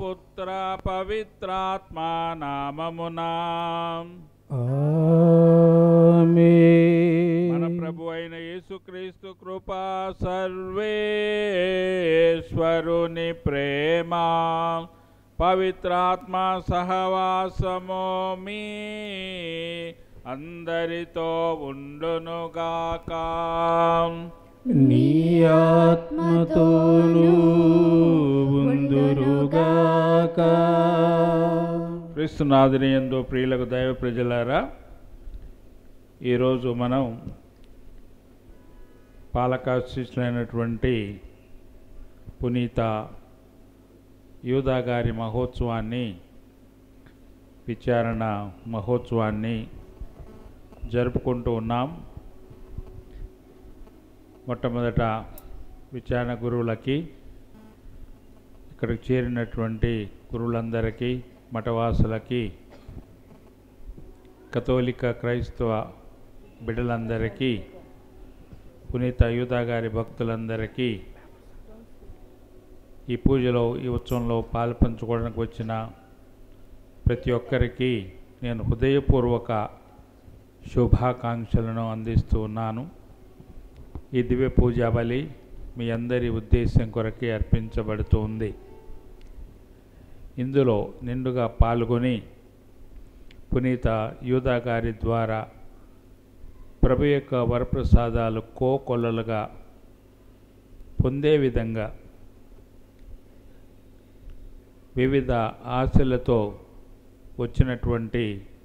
పుత్ర పవిత్రాత్మ నామమునా మన ఆమేన్ ప్రభు అయిన యేసుక్రీస్తు కృపా సర్వేశ్వరుని ప్రేమ పవిత్రాత్మ సహవాసము మీ అందరితో ఉండునుగాక నీ ఆత్మతోనూ ఉందురుగాక క్రీస్తునాథుని యందు ప్రియులకు దైవ ప్రజలారా ఈరోజు మనం పాలకాశిష్యులైనటువంటి పునీత యూదా గారి మహోత్సవాన్ని విచారణ మహోత్సవాన్ని జరుపుకుంటూ ఉన్నాం మొట్టమొదట విచారణ గురువులకి ఇక్కడికి చేరినటువంటి గురువులందరికీ మఠవాసులకి కథోలిక క్రైస్తవ బిడ్డలందరికీ పునీత యూదా గారి భక్తులందరికీ ఈ పూజలో ఈ ఉత్సవంలో పాల్పంచుకోవడానికి వచ్చిన ప్రతి ఒక్కరికి నేను హృదయపూర్వక శుభాకాంక్షలను అందిస్తూ ఉన్నాను ఈ దివ్య పూజా బలి మీ అందరి ఉద్దేశం కొరకే అర్పించబడుతూ ఉంది ఇందులో నిండుగా పాల్గొని పునీత యూదా గారి ద్వారా ప్రభు యొక్క వరప్రసాదాలు కోకొల్లలుగా పొందే విధంగా వివిధ ఆశలతో వచ్చినటువంటి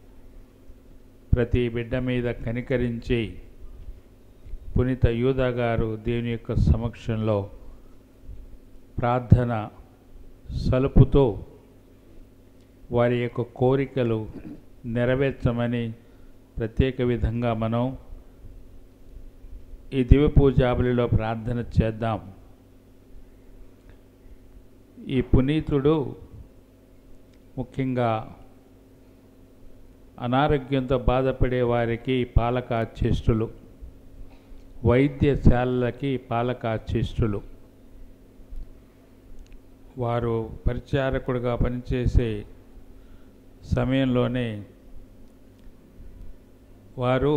ప్రతి బిడ్డ మీద కనికరించి పునీత యూదా గారు దేవుని యొక్క సమక్షంలో ప్రార్థన సలుపుతూ వారి యొక్క కోరికలు నెరవేర్చమని ప్రత్యేక విధంగా మనం ఈ దివ్య పూజాబలిలో ప్రార్థన చేద్దాం ఈ పునీతుడు ముఖ్యంగా అనారోగ్యంతో బాధపడే వారికి పాలకాచేష్టులు వైద్యశాలలకి పాలకాచేష్టులు వారు పరిచారకుడుగా పనిచేసే సమయంలోనే వారు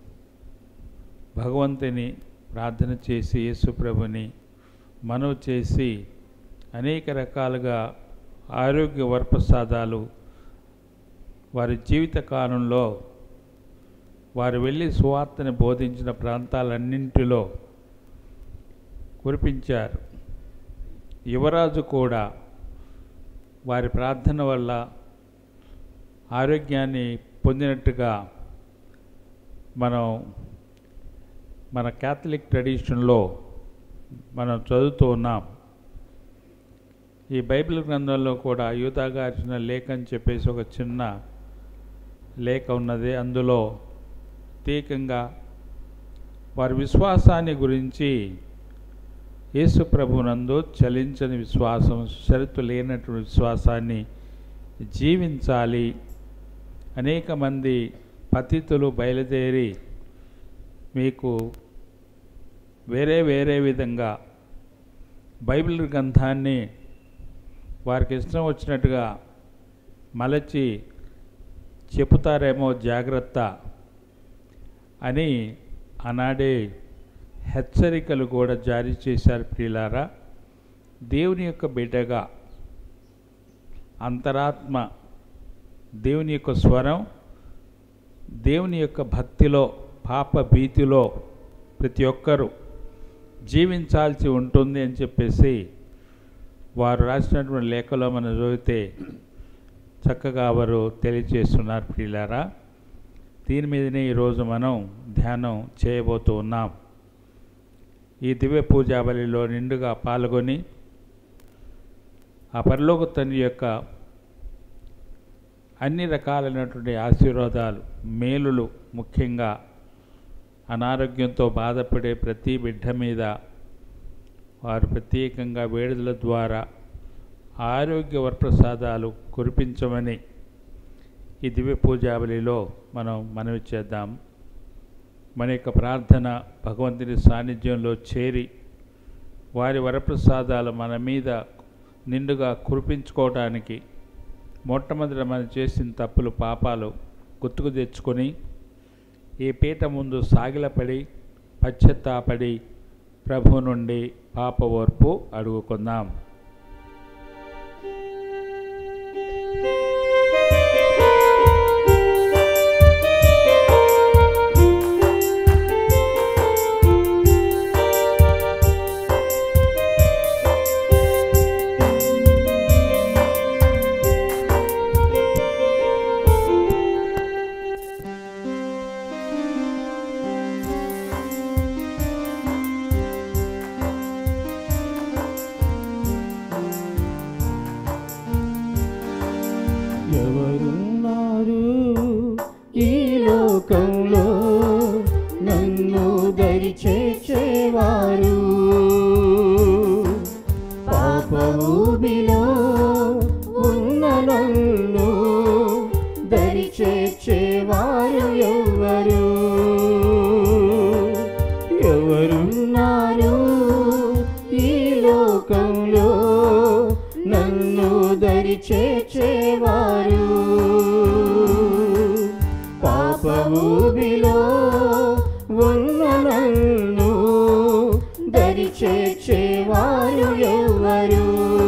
భగవంతుని ప్రార్థన చేసి యేసుప్రభుని మనవి చేసి అనేక రకాలుగా ఆరోగ్య వరప్రసాదాలు వారి జీవిత కాలంలో వారు వెళ్ళి సువార్తని బోధించిన ప్రాంతాలన్నింటిలో కురిపించారు యువరాజు కూడా వారి ప్రార్థన వల్ల ఆరోగ్యాన్ని పొందినట్టుగా మనం మన క్యాథలిక్ ట్రెడిషన్లో మనం చదువుతూ ఉన్నాం ఈ బైబిల్ గ్రంథంలో కూడా యూతాగా ఇచ్చిన లేఖ అని చెప్పేసి ఒక చిన్న లేఖ ఉన్నది అందులో ప్రత్యేకంగా వారి విశ్వాసాన్ని గురించి యేసు ప్రభునందు చలించని విశ్వాసం షరతు లేనటువంటి విశ్వాసాన్ని జీవించాలి అనేక మంది పతితులు బయలుదేరి మీకు వేరే వేరే విధంగా బైబిల్ గ్రంథాన్ని వారికి ఇష్టం వచ్చినట్టుగా మలచి చెబుతారేమో జాగ్రత్త అని ఆనాడే హెచ్చరికలు కూడా జారీ చేశారు ప్రియులారా దేవుని యొక్క బిడ్డగా అంతరాత్మ దేవుని యొక్క స్వరం దేవుని యొక్క భక్తిలో పాప భీతిలో ప్రతి ఒక్కరూ జీవించాల్సి ఉంటుంది అని చెప్పేసి వారు రాసినటువంటి లేఖలో మనం చదివితే చక్కగా వారు తెలియజేస్తున్నారు ప్రియులారా దీని మీదనే ఈరోజు మనం ధ్యానం చేయబోతూ ఉన్నాం ఈ దివ్య పూజాబలిలో నిండుగా పాల్గొని ఆ పరలోక తండ్రి యొక్క అన్ని రకాలైనటువంటి ఆశీర్వాదాలు మేలులు ముఖ్యంగా అనారోగ్యంతో బాధపడే ప్రతి బిడ్డ మీద వారు ప్రత్యేకంగా వేడుదల ద్వారా ఆరోగ్య వరప్రసాదాలు కురిపించమని ఈ దివ్య పూజావళిలో మనం మనవి చేద్దాం మన యొక్క ప్రార్థన భగవంతుని సాన్నిధ్యంలో చేరి వారి వరప్రసాదాలు మన మీద నిండుగా కురిపించుకోవడానికి మొట్టమొదట మనం చేసిన తప్పులు పాపాలు గుర్తుకు తెచ్చుకొని ఈ పీట ముందు సాగిలపడి పశ్చత్తాపడి ప్రభు నుండి పాప ఓర్పు అడుగుకుందాం ఎవరున్నారు ఈ లోకంలో నన్ను దరి చేర్చేవారు పాపభూమిలో ఉన్న నన్ను దరి చేర్చేవారు ఎవరు ఎవరున్నారు ఈ లోకంలో నన్ను దరి చేర్చేవారు పాపభూమిలో ఉన్న నన్ను దరి చేర్చేవారు ఎవరు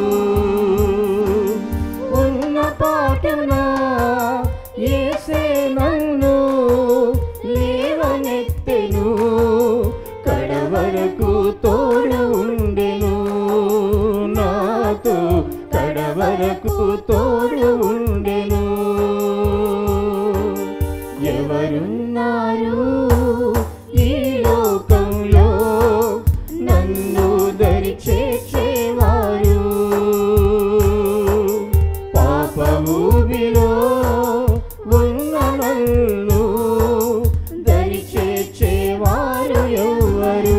ఉన్న పాటున ఏసే నన్ను లేవనెత్తెను కడవరకు తోడు ఉండెను నాతో కడవరకు తోడు ఉండెను ఎవరున్నారు ఈ లోకంలో నన్ను దరి చేర్చేవారు పాపభూమిలో ఉన్న నన్ను దరి చేర్చేవారు ఎవరు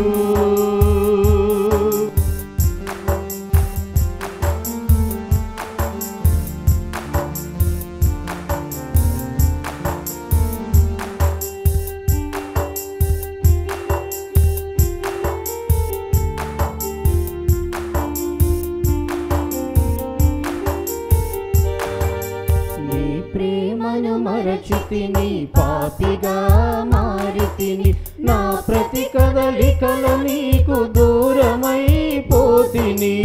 నీ ప్రేమను మరచితిని పాపిగా మారితిని నా ప్రతి కదలికల నీకు దూరమైపోతిని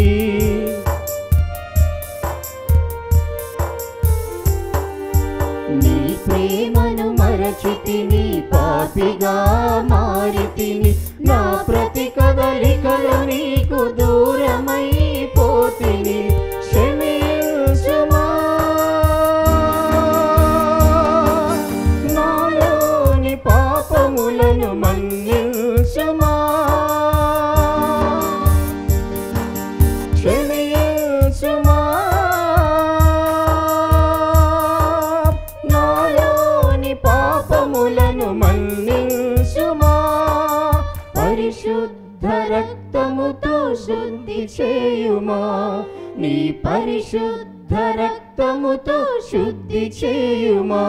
నీ ప్రేమను మరచితిని పాపిగా మారితిని నా ప్రతి కదలికల నీకు దూరమైపోతిని క్షమించుమా నాలోని పాపములను మన్నించుమా క్షమించుమా నాలోని పాపములను మన్నించుమా పరిశుద్ధ రక్తముతో శుద్ధి చేయుమా నీ పరిశుద్ధ రక్తముతో శుద్ధి చేయుమా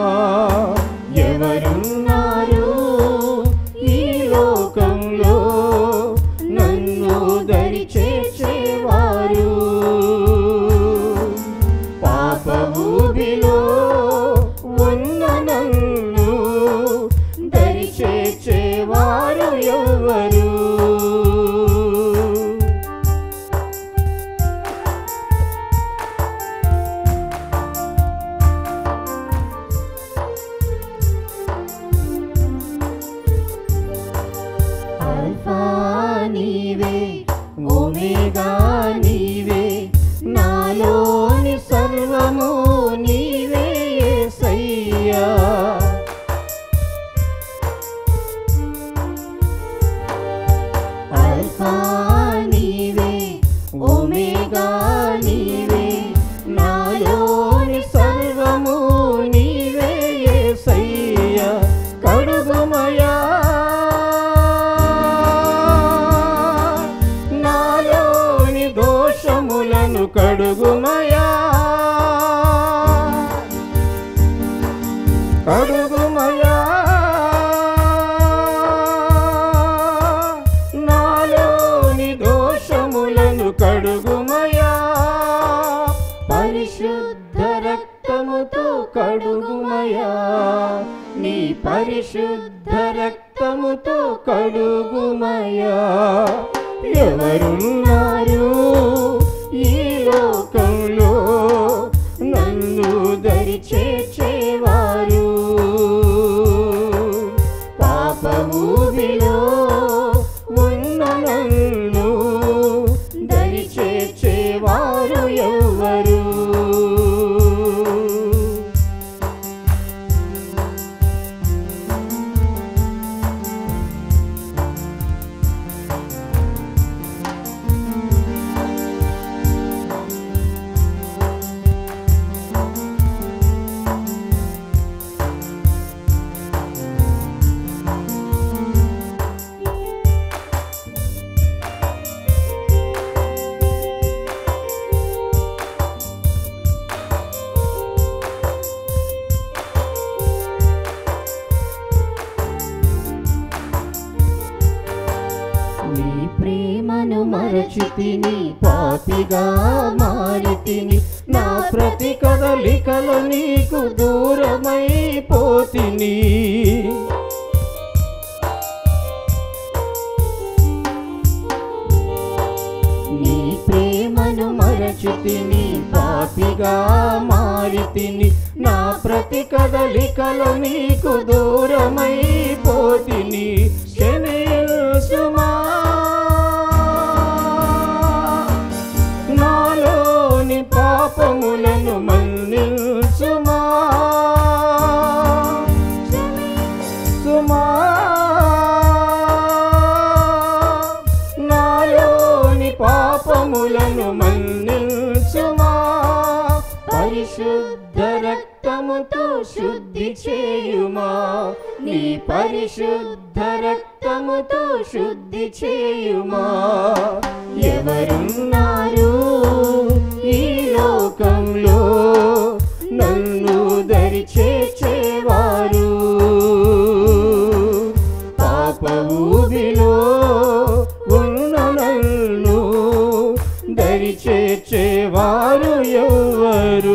ఎవరున్నారు ఈ లోకంలో నన్ను దరి చేర్చేవారు పాపభూమిలో ఉన్న నన్ను దరి చేర్చేవారు ఎవరు అల్ఫా నీవే ఒమేగా నీవే నాలోని సర్వము నీవే యేసయ్యా అల్ఫా నీవే ఒమేగా నీవే నాలోని సర్వము నీవే యేసయ్యా కడుగుమయా నాలోని దోషములను కడుగుమయా కడుగుమయా నాలోని దోషములను కడుగుమయా కడుగుమయా నీ పరిశుద్ధ రక్తముతో కడుగుమయా ఎవరున్నారు ఈ లోకంలో నన్ను దరి చేర్చేవారు పాపమూదిలో ఉన్న నన్ను దరి చేర్చేవారు ఎవరు నీ ప్రేమను మరచి తిని పాపిగా మారి తిని నా ప్రతి కదలికలు నీకు దూరమైపోతిని నీ ప్రేమను మరచి తిని పాపిగా మారి తిని నా ప్రతి కదలికలు నీకు దూరమైపోతిని క్షమించుమా నాలోని పాపములను మన్నించుమా సుమా నాలోని పాపములను మన్నించుమా పరిశుద్ధ రక్తముతో శుద్ధి చేయుమా నీ పరిశుద్ధ రక్తముతో శుద్ధి చేయుమా ఎవరున్నారు ఈ లోకంలో నన్ను దరి చేర్చేవారు పాప ఊబిలో ఉన్న నన్ను దరి చేర్చేవారు ఎవరు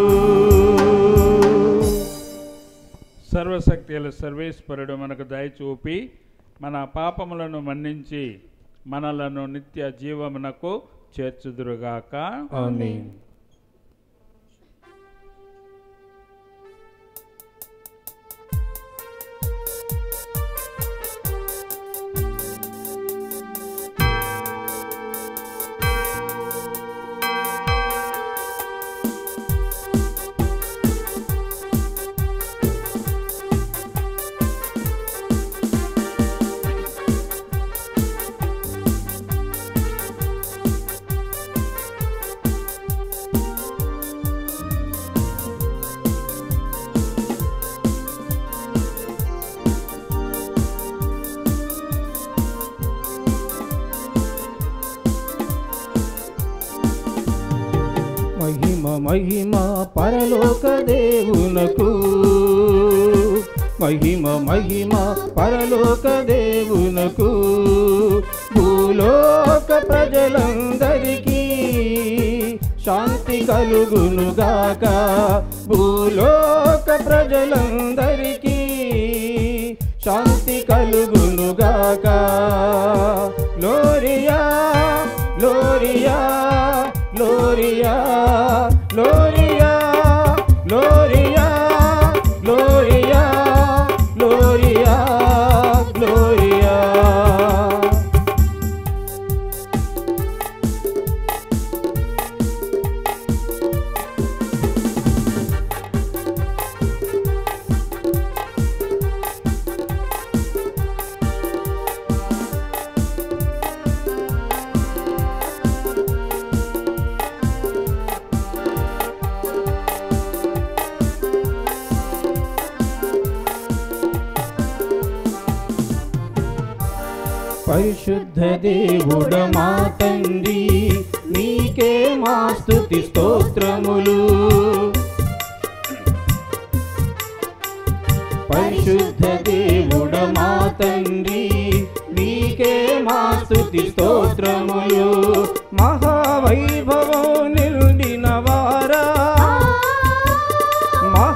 సర్వశక్తుల సర్వేశ్వరుడు మనకు దయ చూపి మన పాపములను మన్నించి మనలను నిత్య జీవమునకు చేర్చుదురుగాక ఆమేన్ మహిమ మహిమ పరలోక దేవునకు మహిమ మహిమ పరలోక దేవునకు భూలోక ప్రజలందరికీ శాంతి కలుగునుగాక భూలోక ప్రజలందరికీ శాంతి కలుగునుగాక gloria gloria gloria gloria gloria gloria gloria gloria పరిశుద్ధ దేవుడ మా తండ్రి నీకే మా స్తుతి స్తోత్రములు పరిశుద్ధ దేవుడ మా తండ్రి నీకే మా స్తుతి స్తోత్రములు మహావైభవం నిండిన వారా మహా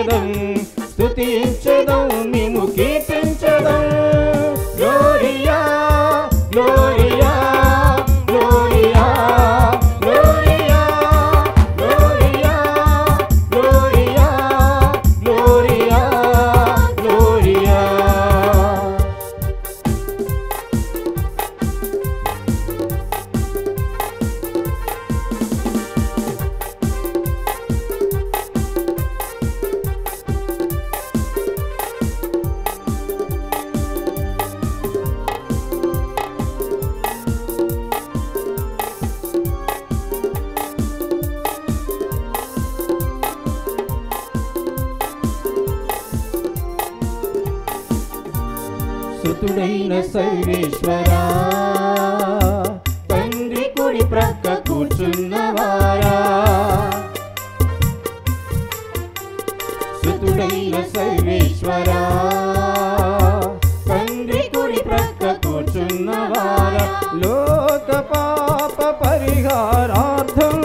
స్తుతించదం స్తుతించదం మేము కీర్తించదం gloria gloria gloria gloria gloria gloria gloria gloria సుతుడైన సర్వేశ్వరా తండ్రి కుడి ప్రక్క కూర్చున్నవారా సుతుడైన సర్వేశ్వరా తండ్రి కుడి ప్రక్క కూర్చున్నవారా లోక పాప పరిహారార్థం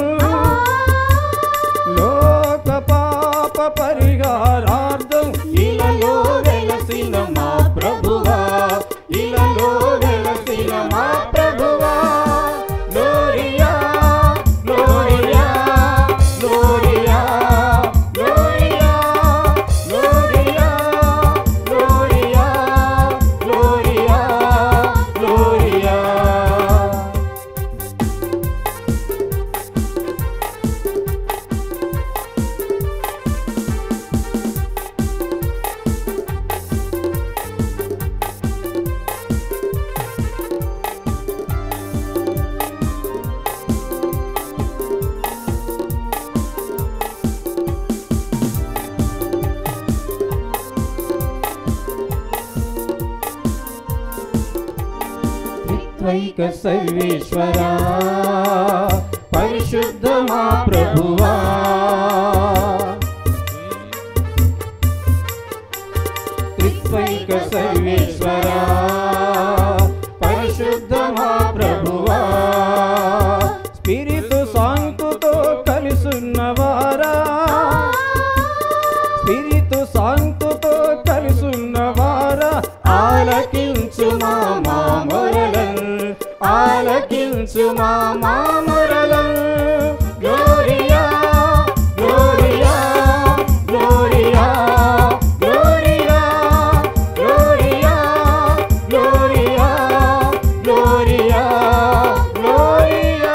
లోక పాప పరిహారార్థం ఇలలో వెలసిన మా ప్రభువా ఇలలో వెలసిన మా ప్రభువా gloria gloria gloria gloria gloria gloria gloria gloria త్రైక సర్వేశ్వరా పరిశుద్ధ మా ప్రభువా త్రిత్వైక సర్వేశ్వరా పరిశుద్ధ మా ప్రభువా స్పిరితు సాంతుతో కలిసున్నవారా స్పిరితు సాంతుతో కలిసున్నవారా ఆలకించు మా మామరలం ఆలకించు మా మామరలం gloria gloria gloria gloria gloria gloria gloria gloria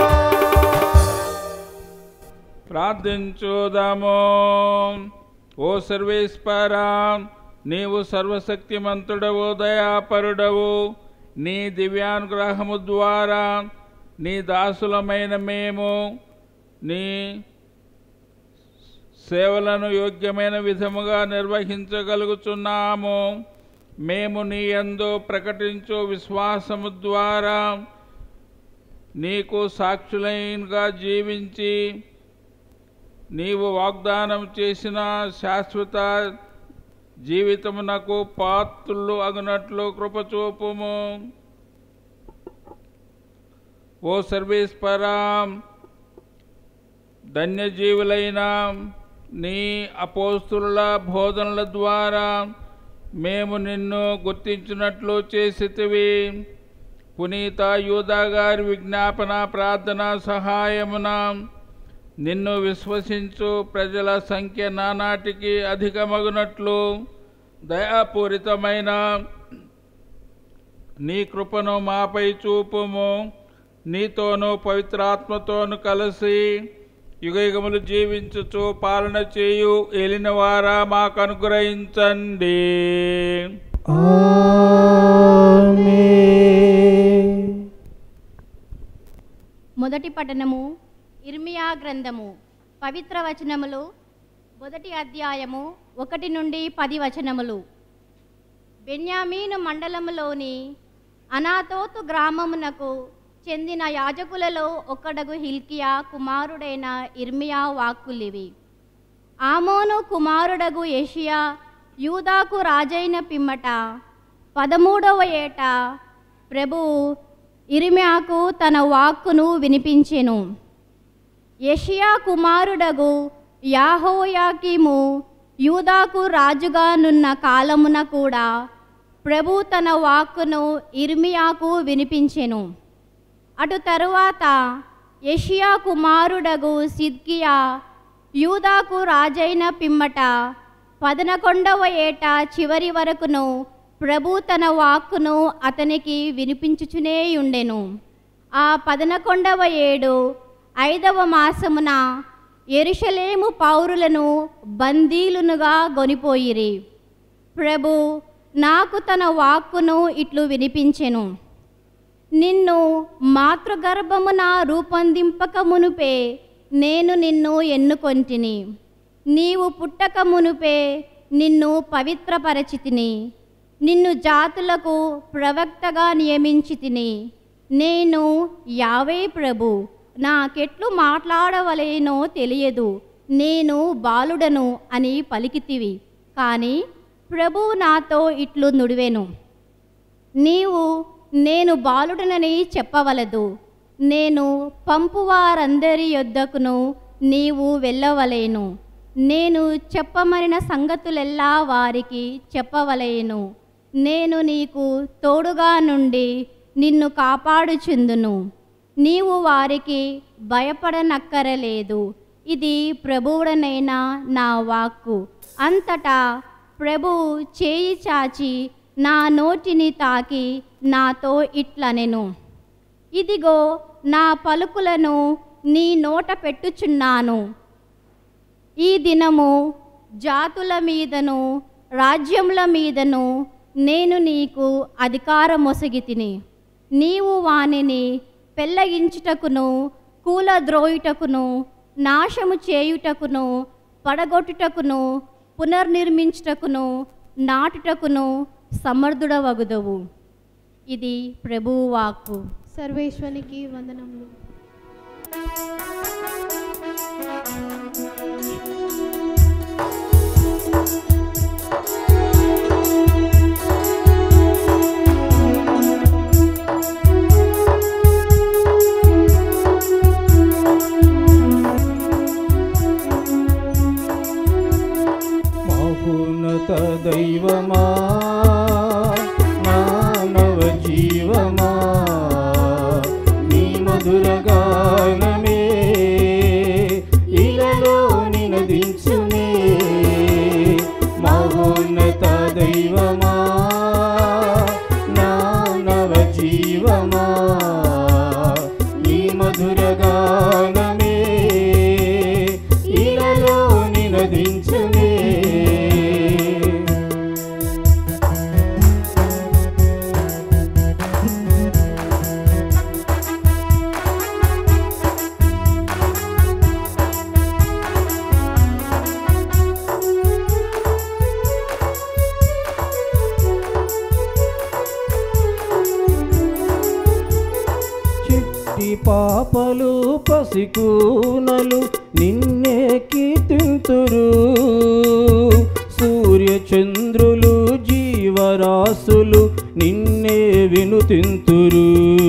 ప్రార్థించుదాము ఓ సర్వేశ్వరా నీవు సర్వశక్తిమంతుడవు దయాపరుడవు నీ దివ్యానుగ్రహము ద్వారా నీ దాసులమైన మేము నీ సేవలను యోగ్యమైన విధముగా నిర్వహించగలుగుతున్నాము మేము నీ యందు ప్రకటించు విశ్వాసము ద్వారా నీకు సాక్షులైనగా జీవించి నీవు వాగ్దానం చేసిన శాశ్వత జీవితమునకు పాత్రులు అగునట్లు కృపచూపుము ఓ సర్వేశ్వరా ధన్యజీవులైన నీ అపోస్తుల బోధనల ద్వారా మేము నిన్ను గుర్తించినట్లు చేసితివి పునీత యూదా గారి విజ్ఞాపన ప్రార్థన సహాయమున నిన్ను విశ్వసించు ప్రజల సంఖ్య నానాటికి అధికమగునట్లు దయాపూరితమైన నీ కృపను మాపై చూపుము నీతోనూ పవిత్రాత్మతోను కలిసి యుగయుగములు జీవించుచు పాలన చేయు ఏలినవారా మాకు అనుగ్రహించండి ఆమేన్ మొదటి పఠనము ఇర్మియా గ్రంథము పవిత్ర వచనములు మొదటి అధ్యాయము ఒకటి నుండి పది వచనములు బెన్యామీను మండలములోని అనాతోతు గ్రామమునకు చెందిన యాజకులలో ఒకడగు హిల్కియా కుమారుడైన ఇర్మియా వాక్కులివి ఆమోను కుమారుడగు ఏషియా యూదాకు రాజైన పిమ్మట పదమూడవ ఏట ప్రభువు ఇర్మియాకు తన వాక్కును వినిపించెను యెషయా కుమారుడగు యాహోయాకీము యూదాకు రాజుగా నున్న కాలమున కూడా ప్రభు తన వాక్కును ఇర్మియాకు వినిపించెను అటు తరువాత యషియా కుమారుడగు సిద్కియా యూదాకు రాజైన పిమ్మట పదనకొండవ ఏట చివరి వరకును ప్రభు తన వాక్కును అతనికి వినిపించుచునే ఉండెను ఆ పదనకొండవ ఏడు ఐదవ మాసమున ఎరుషలేము పౌరులను బందీలునుగా గొనిపోయిరి ప్రభు నాకు తన వాక్కును ఇట్లు వినిపించెను నిన్ను మాతృగర్భమున రూపొందింపక మునుపే నేను నిన్ను ఎన్నుకొంటిని నీవు పుట్టక మునుపే నిన్ను పవిత్రపరచితిని నిన్ను జాతులకు ప్రవక్తగా నియమించి తిని నేను యావే ప్రభు నాకెట్లు మాట్లాడవలేనో తెలియదు నేను బాలుడను అని పలికితివి కానీ ప్రభువు నాతో ఇట్లు నుడివెను నీవు నేను బాలుడనని చెప్పవలదు నేను పంపువారందరి యొద్దకును నీవు వెళ్ళవలేను నేను చెప్పమనిన సంగతులెల్లా వారికి చెప్పవలేను నేను నీకు తోడుగా నుండి నిన్ను కాపాడుచుందును నీవు వారికి భయపడనక్కరలేదు ఇది ప్రభువుడనైన నా వాక్కు అంతటా ప్రభు చేయి చాచి నా నోటిని తాకి నాతో ఇట్లనెను ఇదిగో నా పలుకులను నీ నోట పెట్టుచున్నాను ఈ దినము జాతుల మీదను రాజ్యముల మీదను నేను నీకు అధికారమొసగి తిని నీవు వానిని పెళ్ళగించుటకును కూలద్రోయుటకును నాశము చేయుటకును పడగొట్టుటకును పునర్నిర్మించుటకును నాటుటకును సమర్థుడవగుదవు ఇది ప్రభువు వాక్కు సర్వేశ్వనికి వందనములు మహోన్నత దైవమా మానవ జీవమా నీ మధుర గానమే ఇలలో నినదించునే మహోన్నత దైవమా నానవ జీవమా నీ మధుర గానమే ఇలలో నినదించునే చిట్టి పాపలు పసికూనలు నిన్నే కీర్తింతురు సూర్య చంద్రులు జీవరాశులు నిన్నే వినుతింతురు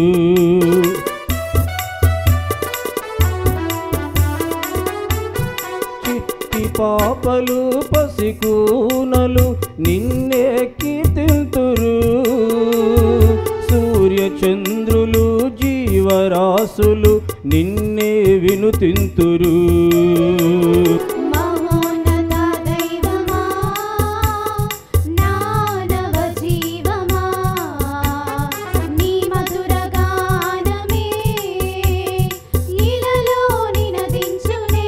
చిట్టి పాపలు పసికూనలు నిన్నే కీర్తింతురు సూర్య చంద్రులు జీవరాశులు నిన్నే వినుతింతురు మహోన్నత దైవమా నానవ జీవమా నీ మధుర గానమే ఇలలో నినదించునే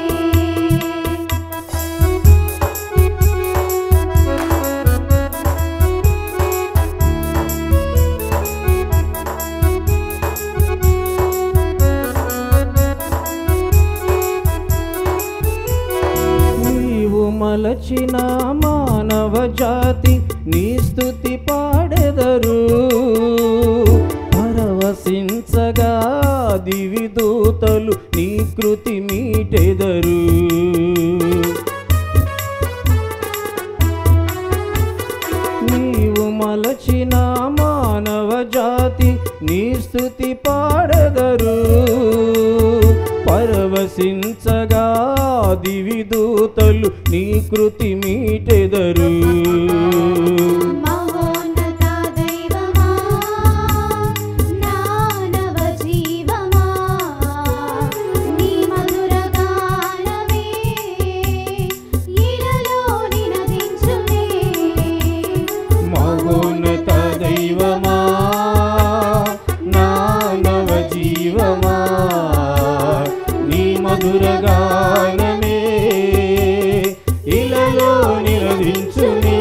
నీవు మలచిన మానవ జాతి నీ స్థుతి పాడెదరు పరవశించగా దివిదూతలు నీ కృతి మీటెదరు నీవు మలచిన మానవ జాతి నీ స్థుతి పాడెదరు పరవశించగా దివిదూతలు నీ కృతి మీటెదరు మహోన్నత దైవమా నానవ జీవమా నీ మధుర గానమే ఇలలో నినదించునే మహోన్నత దైవమా నానవ జీవమా నీ మధుర గానమే ఇలలో నిరదించునే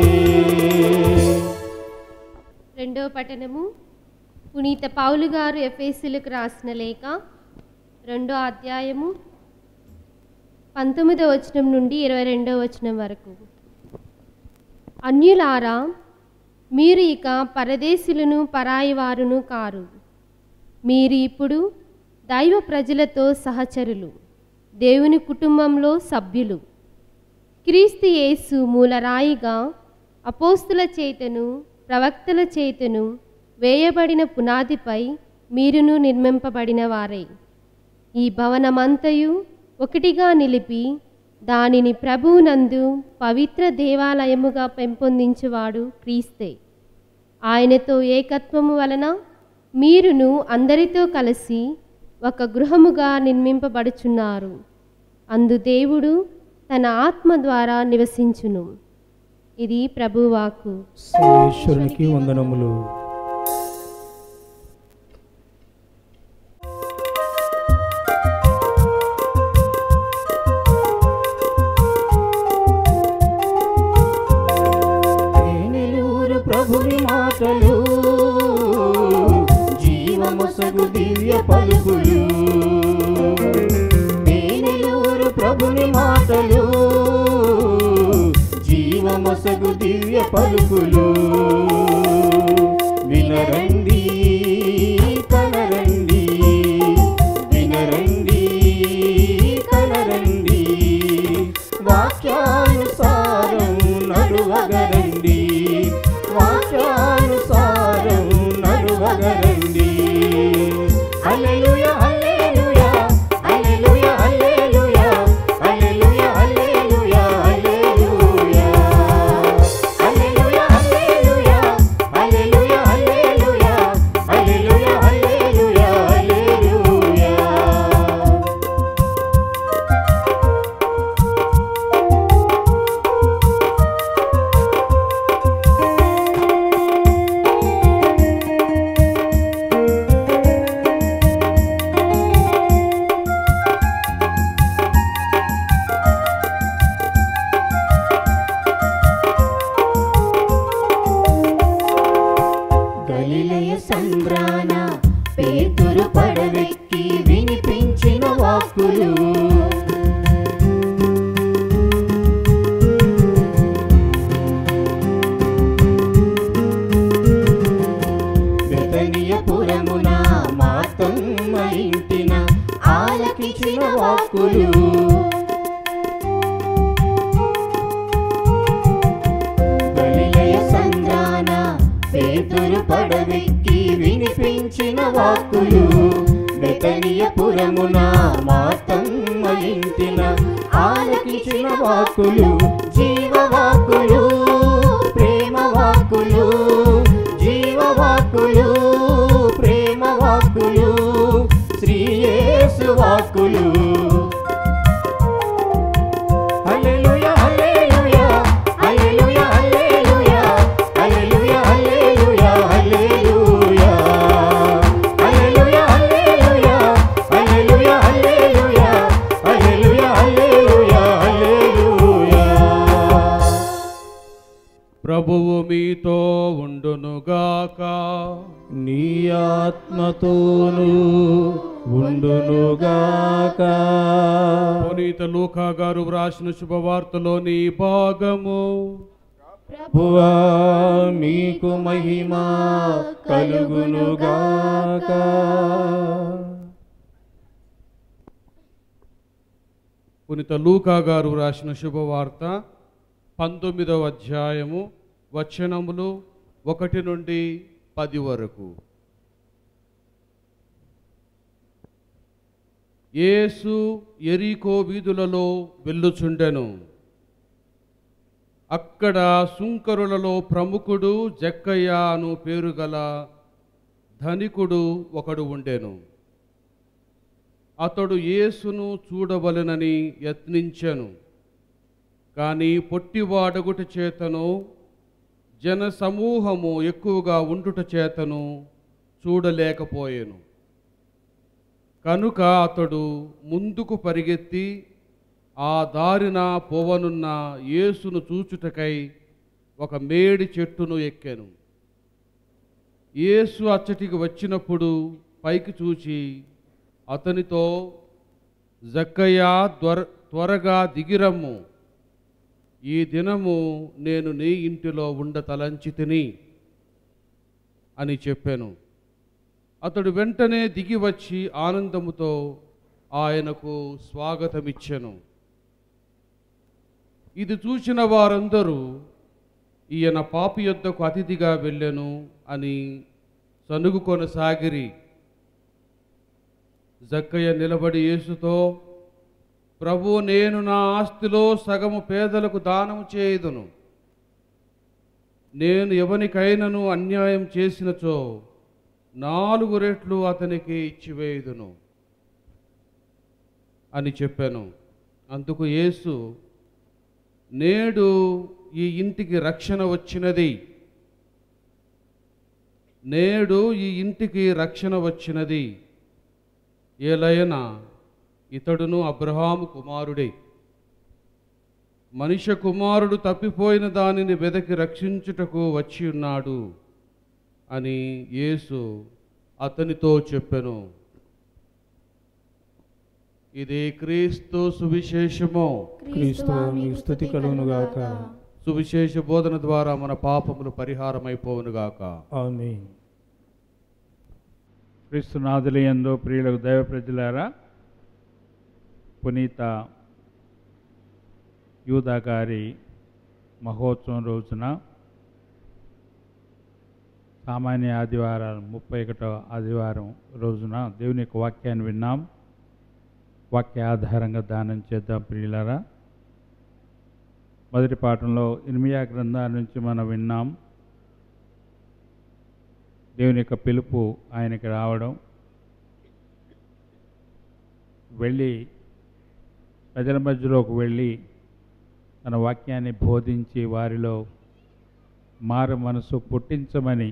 రెండవ పఠనము పునీత పౌలు గారు ఎఫ్ఎస్సీలకు రాసిన లేఖ రెండో అధ్యాయము పంతొమ్మిదవ వచనం నుండి ఇరవై రెండవ వచనం వరకు అన్యులారా మీరు ఇక పరదేశులను పరాయివారును కారు మీరు ఇప్పుడు దైవ ప్రజలతో సహచరులు దేవుని కుటుంబంలో సభ్యులు క్రీస్తు యేసు మూలరాయిగా అపోస్తుల చేతను ప్రవక్తల చేతను వేయబడిన పునాదిపై మీరును నిర్మింపబడిన వారే ఈ భవనమంతయు ఒకటిగా నిలిపి దానిని ప్రభువునందు పవిత్ర దేవాలయముగా పెంపొందించువాడు క్రీస్తే ఆయనతో ఏకత్వము వలన మీరును అందరితో కలిసి ఒక గృహముగా నిర్మింపబడుచున్నారు అందు దేవుడు తన ఆత్మ ద్వారా నివసించును ఇది ప్రభువాకు సర్వేశ్వరునికి వందనములు తేనెలూరు ప్రభుని మాటలు జీవమొసగు దివ్య పలుకులు తేనెలూరు ప్రభుని మాటలు జీవమొసగు దివ్య పలుకులు వినరండి కనరండి వినరండి కనరండి వాక్యానుసారం నడువగరండి వాక్యానుసారం నడువగరండి హల్లెలూయా హల్లెలూయా హల్లెలూయా హల్లెలూయా హల్లెలూయా హల్లెలూయా హల్లెలూయా హల్లెలూయా హల్లెలూయా హల్లెలూయా హల్లెలూయా హల్లెలూయా హల్లెలూయా హల్లెలూయా గలిలయ సంద్రాన పేతురు పడవెక్కి వినిపించిన వాక్కులు బెతనియపురమున మాతమ్మ ఇంటిన ఆలకించిన వాక్కులు గలిలయ సంద్రాన పేతురు పడవెక్కి వినిపించిన వాక్కులు బెతనియపురమున మాతమ్మ ఇంటిన ఆలకించిన వాక్కులు జీవవాక్కులు ప్రేమ వాక్కులు జీవవాక్కులు ప్రేమ వాక్కులు శ్రీయేసు వాక్కులు హల్లెలూయా హల్లెలూయా హల్లెలూయా హల్లెలూయా హల్లెలూయా హల్లెలూయా హల్లెలూయా హల్లెలూయా హల్లెలూయా హల్లెలూయా హల్లెలూయా హల్లెలూయా హల్లెలూయా హల్లెలూయా ప్రభువు మీతో ఉండునుగాక నీ ఆత్మతోను ఉండునుగాక పునీత లూకా గారు వ్రాసిన శుభవార్తలోని ఈ భాగము ప్రభువా మీకు మహిమ కలుగునుగాక పునీత లూకా గారు వ్రాసిన శుభవార్త పంతొమ్మిదవ అధ్యాయము వచనములు ఒకటి నుండి పది వరకు యేసు ఎరీకో వీధులలో వెళ్ళుచుండెను అక్కడ సుంకరులలో ప్రముఖుడు జక్కయ్య అను పేరు గల ధనికుడు ఒకడు ఉండెను అతడు యేసును చూడవలెనని యత్నించెను కానీ పొట్టివాడగుట చేతను జన సమూహము ఎక్కువగా ఉండుట చేతను చూడలేకపోయాను కనుక అతడు ముందుకు పరిగెత్తి ఆ దారిన పోవనున్న యేసును చూచుటకై ఒక మేడి చెట్టును ఎక్కాను యేసు అచ్చటికి వచ్చినప్పుడు పైకి చూచి అతనితో జక్కయ్య త్వర త్వరగా దిగిరమ్ము ఈ దినము నేను నీ ఇంటిలో ఉండ తలంచి తిని అని చెప్పాను అతడు వెంటనే దిగి వచ్చి ఆనందముతో ఆయనకు స్వాగతమిచ్చెను ఇది చూసిన వారందరూ ఈయన పాపి యొద్దకు అతిథిగా వెళ్ళెను అని సనుగు కొనసాగిరి జక్కయ్య నిలబడి యేసుతో ప్రభు నేను నా ఆస్తిలో సగము పేదలకు దానము చేయుదును నేను ఎవనికైనను అన్యాయం చేసినచో నాలుగు రెట్లు అతనికి ఇచ్చివేయుదును అని చెప్పాను అందుకు యేసు నేడు ఈ ఇంటికి రక్షణ వచ్చినది నేడు ఈ ఇంటికి రక్షణ వచ్చినది ఏలయన ఇతడును అబ్రహాము కుమారుడే మనిషి కుమారుడు తప్పిపోయిన దానిని వెదకి రక్షించుటకు వచ్చి ఉన్నాడు అని యేసు అతనితో చెప్పెను ఇది క్రీస్తు సువిశేషము క్రీస్తువా నీకు స్థుతి కలుగునుగాక సువిశేష బోధన ద్వారా మన పాపములు పరిహారమైపోవునుగాక ఆమేన్ క్రీస్తునాథుల యందు ప్రియులకు దైవ ప్రజలారా పునీత యూదా గారి మహోత్సవం రోజున సామాన్య ఆదివారం ముప్పై ఒకటో ఆదివారం రోజున దేవుని యొక్క వాక్యాన్ని విన్నాం వాక్య ఆధారంగా దానం చేద్దాం ప్రియులారా మొదటి పాఠంలో ఇర్మియా గ్రంథాల నుంచి మనం విన్నాం దేవుని యొక్క పిలుపు ఆయనకి రావడం వెళ్ళి ప్రజల మధ్యలోకి వెళ్ళి తన వాక్యాన్ని బోధించి వారిలో మారు మనసు పుట్టించమని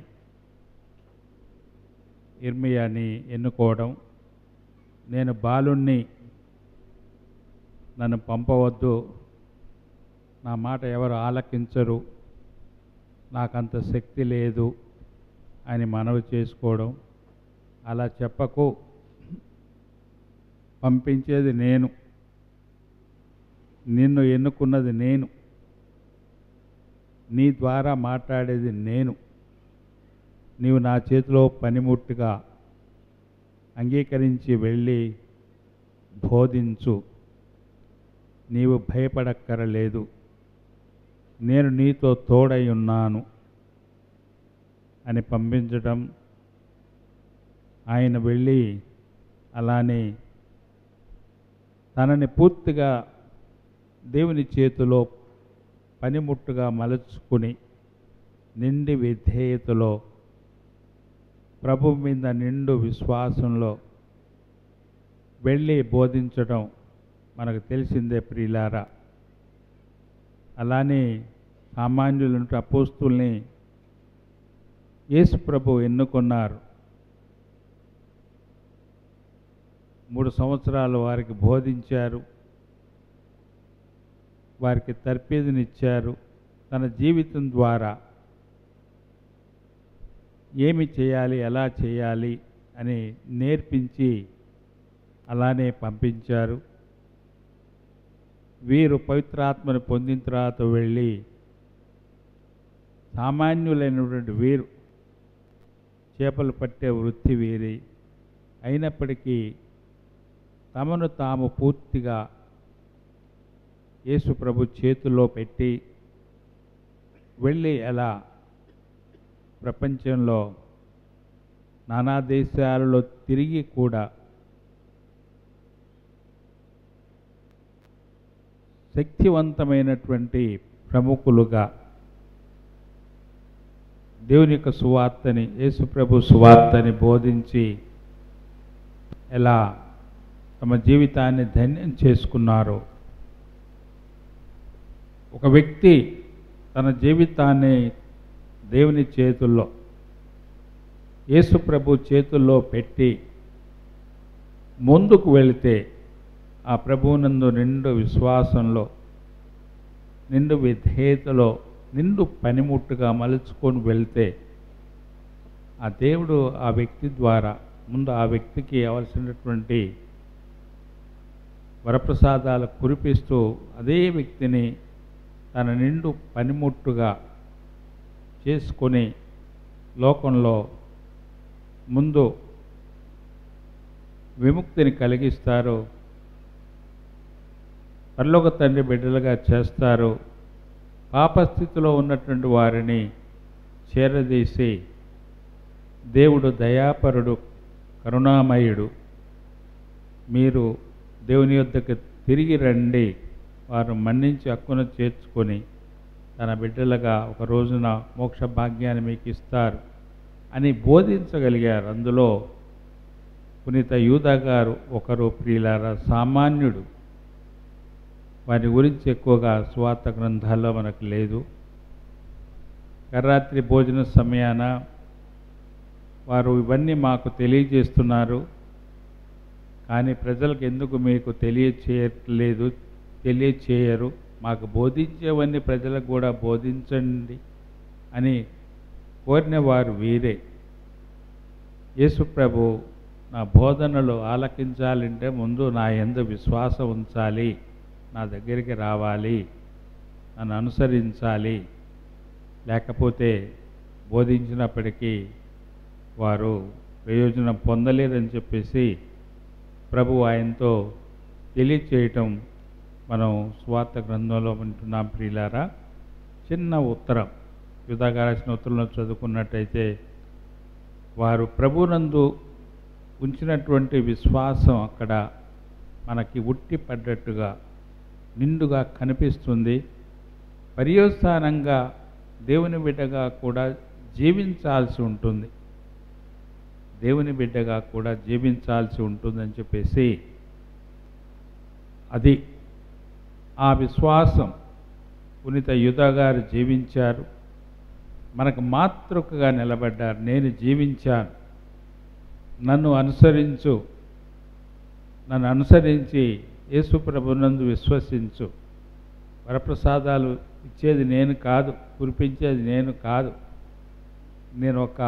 ఇర్మియాని ఎన్నుకోవడం నేను బాలుణ్ణి నన్ను పంపవద్దు నా మాట ఎవరు ఆలకించరు నాకంత శక్తి లేదు అని మనవి చేసుకోవడం అలా చెప్పకు పంపించేది నేను నిన్ను ఎన్నుకున్నది నేను నీ ద్వారా మాట్లాడేది నేను నీవు నా చేతిలో పనిముట్టుగా అంగీకరించి వెళ్ళి బోధించు నీవు భయపడక్కరలేదు నేను నీతో తోడై ఉన్నాను అని పంపించడం ఆయన వెళ్ళి అలానే తనని పూర్తిగా దేవుని చేతిలో పనిముట్టుగా మలుచుకుని నిండి విధేయతలో ప్రభు మీద నిండు విశ్వాసంలో వెళ్ళి బోధించడం మనకు తెలిసిందే ప్రియులారా అలానే సామాన్యులంటే అపోస్తుల్ని యేసు ప్రభు ఎన్నుకున్నారు మూడు సంవత్సరాలు వారికి బోధించారు వారికి తర్పీదునిచ్చారు తన జీవితం ద్వారా ఏమి చేయాలి ఎలా చేయాలి అని నేర్పించి అలానే పంపించారు వీరు పవిత్రాత్మను పొందిన తర్వాత వెళ్ళి సామాన్యులైనటువంటి వీరు చేపలు పట్టే వృత్తి వీరి అయినప్పటికీ తమను తాము పూర్తిగా యేసు ప్రభు చేతుల్లో పెట్టి వెళ్ళి ఎలా ప్రపంచంలో నానా దేశాలలో తిరిగి కూడా శక్తివంతమైనటువంటి ప్రముఖులుగా దేవుని యొక్క సువార్తని యేసుప్రభు సువార్తని బోధించి ఎలా తమ జీవితాన్ని ధన్యం చేసుకున్నారో ఒక వ్యక్తి తన జీవితాన్ని దేవుని చేతుల్లో యేసుప్రభు చేతుల్లో పెట్టి ముందుకు వెళితే ఆ ప్రభువునందు నిండు విశ్వాసంలో నిండు విధేయతలో నిండు పనిముట్టుగా మలుచుకొని వెళ్తే ఆ దేవుడు ఆ వ్యక్తి ద్వారా ముందు ఆ వ్యక్తికి అవలసినటువంటి వరప్రసాదాలు కురిపిస్తూ అదే వ్యక్తిని తన నిండు పనిముట్టుగా చేసుకొని లోకంలో ముందు విముక్తిని కలిగిస్తారు పరలోక తండ్రి బిడ్డలుగా చేస్తారు పాపస్థితిలో ఉన్నటువంటి వారిని చేరదీసి దేవుడు దయాపరుడు కరుణామయుడు మీరు దేవుని యొద్దకు తిరిగి రండి వారు మన్నించి హక్కును చేర్చుకొని తన బిడ్డలుగా ఒక రోజున మోక్ష భాగ్యాన్ని మీకు ఇస్తారు అని బోధించగలిగారు అందులో పునీత యూదా గారు ఒకరు ప్రియులారా సామాన్యుడు వారి గురించి ఎక్కువగా స్వార్థ గ్రంథాల్లో మనకు లేదు కర్రాత్రి భోజన సమయాన వారు ఇవన్నీ మాకు తెలియజేస్తున్నారు కానీ ప్రజలకు ఎందుకు మీకు తెలియచేయట్లేదు తెలియచేయరు మాకు బోధించేవన్నీ ప్రజలకు కూడా బోధించండి అని కోరిన వారు వీరే యేసుప్రభు నా బోధనలు ఆలకించాలంటే ముందు నా ఎందు విశ్వాసం ఉంచాలి నా దగ్గరికి రావాలి నన్ను అనుసరించాలి లేకపోతే బోధించినప్పటికీ వారు ప్రయోజనం పొందలేరని చెప్పేసి ప్రభు ఆయనతో తెలియచేయటం మనం స్వార్థ గ్రంథంలో వింటున్నాం ప్రియులారా చిన్న ఉత్తరం యుధాగా రాసిన ఉత్తరంలో చదువుకున్నట్టయితే వారు ప్రభునందు ఉంచినటువంటి విశ్వాసం అక్కడ మనకి ఉట్టి పడ్డట్టుగా నిండుగా కనిపిస్తుంది పర్యవసానంగా దేవుని బిడ్డగా కూడా జీవించాల్సి ఉంటుంది దేవుని బిడ్డగా కూడా జీవించాల్సి ఉంటుందని చెప్పేసి అది ఆ విశ్వాసం పునీత యుధ గారు జీవించారు మనకు మాతృకగా నిలబడ్డారు నేను జీవించాను నన్ను అనుసరించు నన్ను అనుసరించి యేసుప్రభునందు విశ్వసించు వరప్రసాదాలు ఇచ్చేది నేను కాదు కురిపించేది నేను కాదు నేను ఒక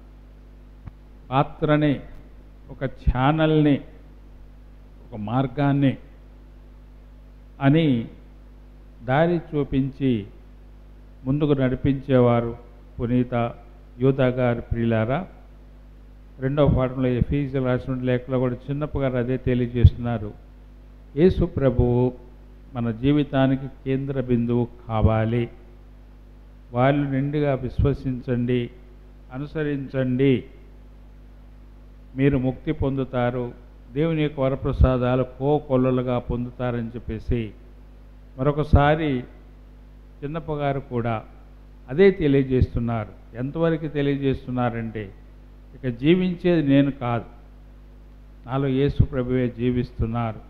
పాత్రని ఒక ఛానల్ని ఒక మార్గాన్ని అని దారి చూపించి ముందుకు నడిపించేవారు పునీత యూదా గారి ప్రియులారా రెండవ పాఠంలో ఫీజు రాసిన లేఖలో కూడా చిన్నప్ప గారు అదే తెలియజేస్తున్నారు యేసు ప్రభువు మన జీవితానికి కేంద్ర బిందువు కావాలి వాళ్ళు నిండుగా విశ్వసించండి అనుసరించండి మీరు ముక్తి పొందుతారు దేవుని యొక్క వరప్రసాదాలు కో కొల్లలుగా పొందుతారని చెప్పేసి మరొకసారి చిన్నప్ప గారు కూడా అదే తెలియజేస్తున్నారు ఎంతవరకు తెలియజేస్తున్నారంటే ఇక జీవించేది నేను కాదు నాలో యేసు ప్రభువే జీవిస్తున్నారు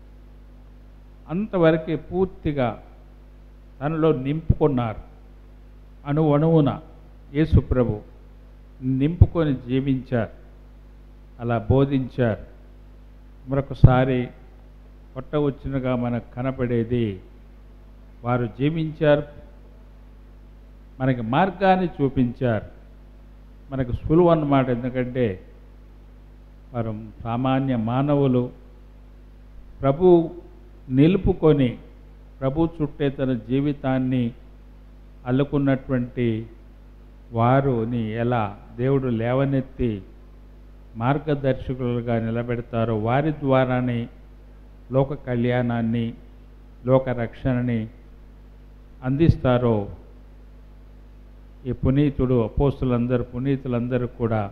అంతవరకే పూర్తిగా తనలో నింపుకున్నారు అణు అణువున యేసు ప్రభు నింపుకొని జీవించారు అలా బోధించారు మరొకసారి కొట్ట వచ్చినగా మనకు కనపడేది వారు జీవించారు మనకి మార్గాన్ని చూపించారు మనకు సులువు అన్నమాట ఎందుకంటే వారు సామాన్య మానవులు ప్రభు నిలుపుకొని ప్రభు చుట్టే తన జీవితాన్ని అల్లుకున్నటువంటి వారుని ఎలా దేవుడు లేవనెత్తి మార్గదర్శకులుగా నిలబెడతారో వారి ద్వారానే లోక కళ్యాణాన్ని లోక రక్షణని అందిస్తారో ఈ పునీతుడు అపోస్తులందరూ పునీతులందరూ కూడా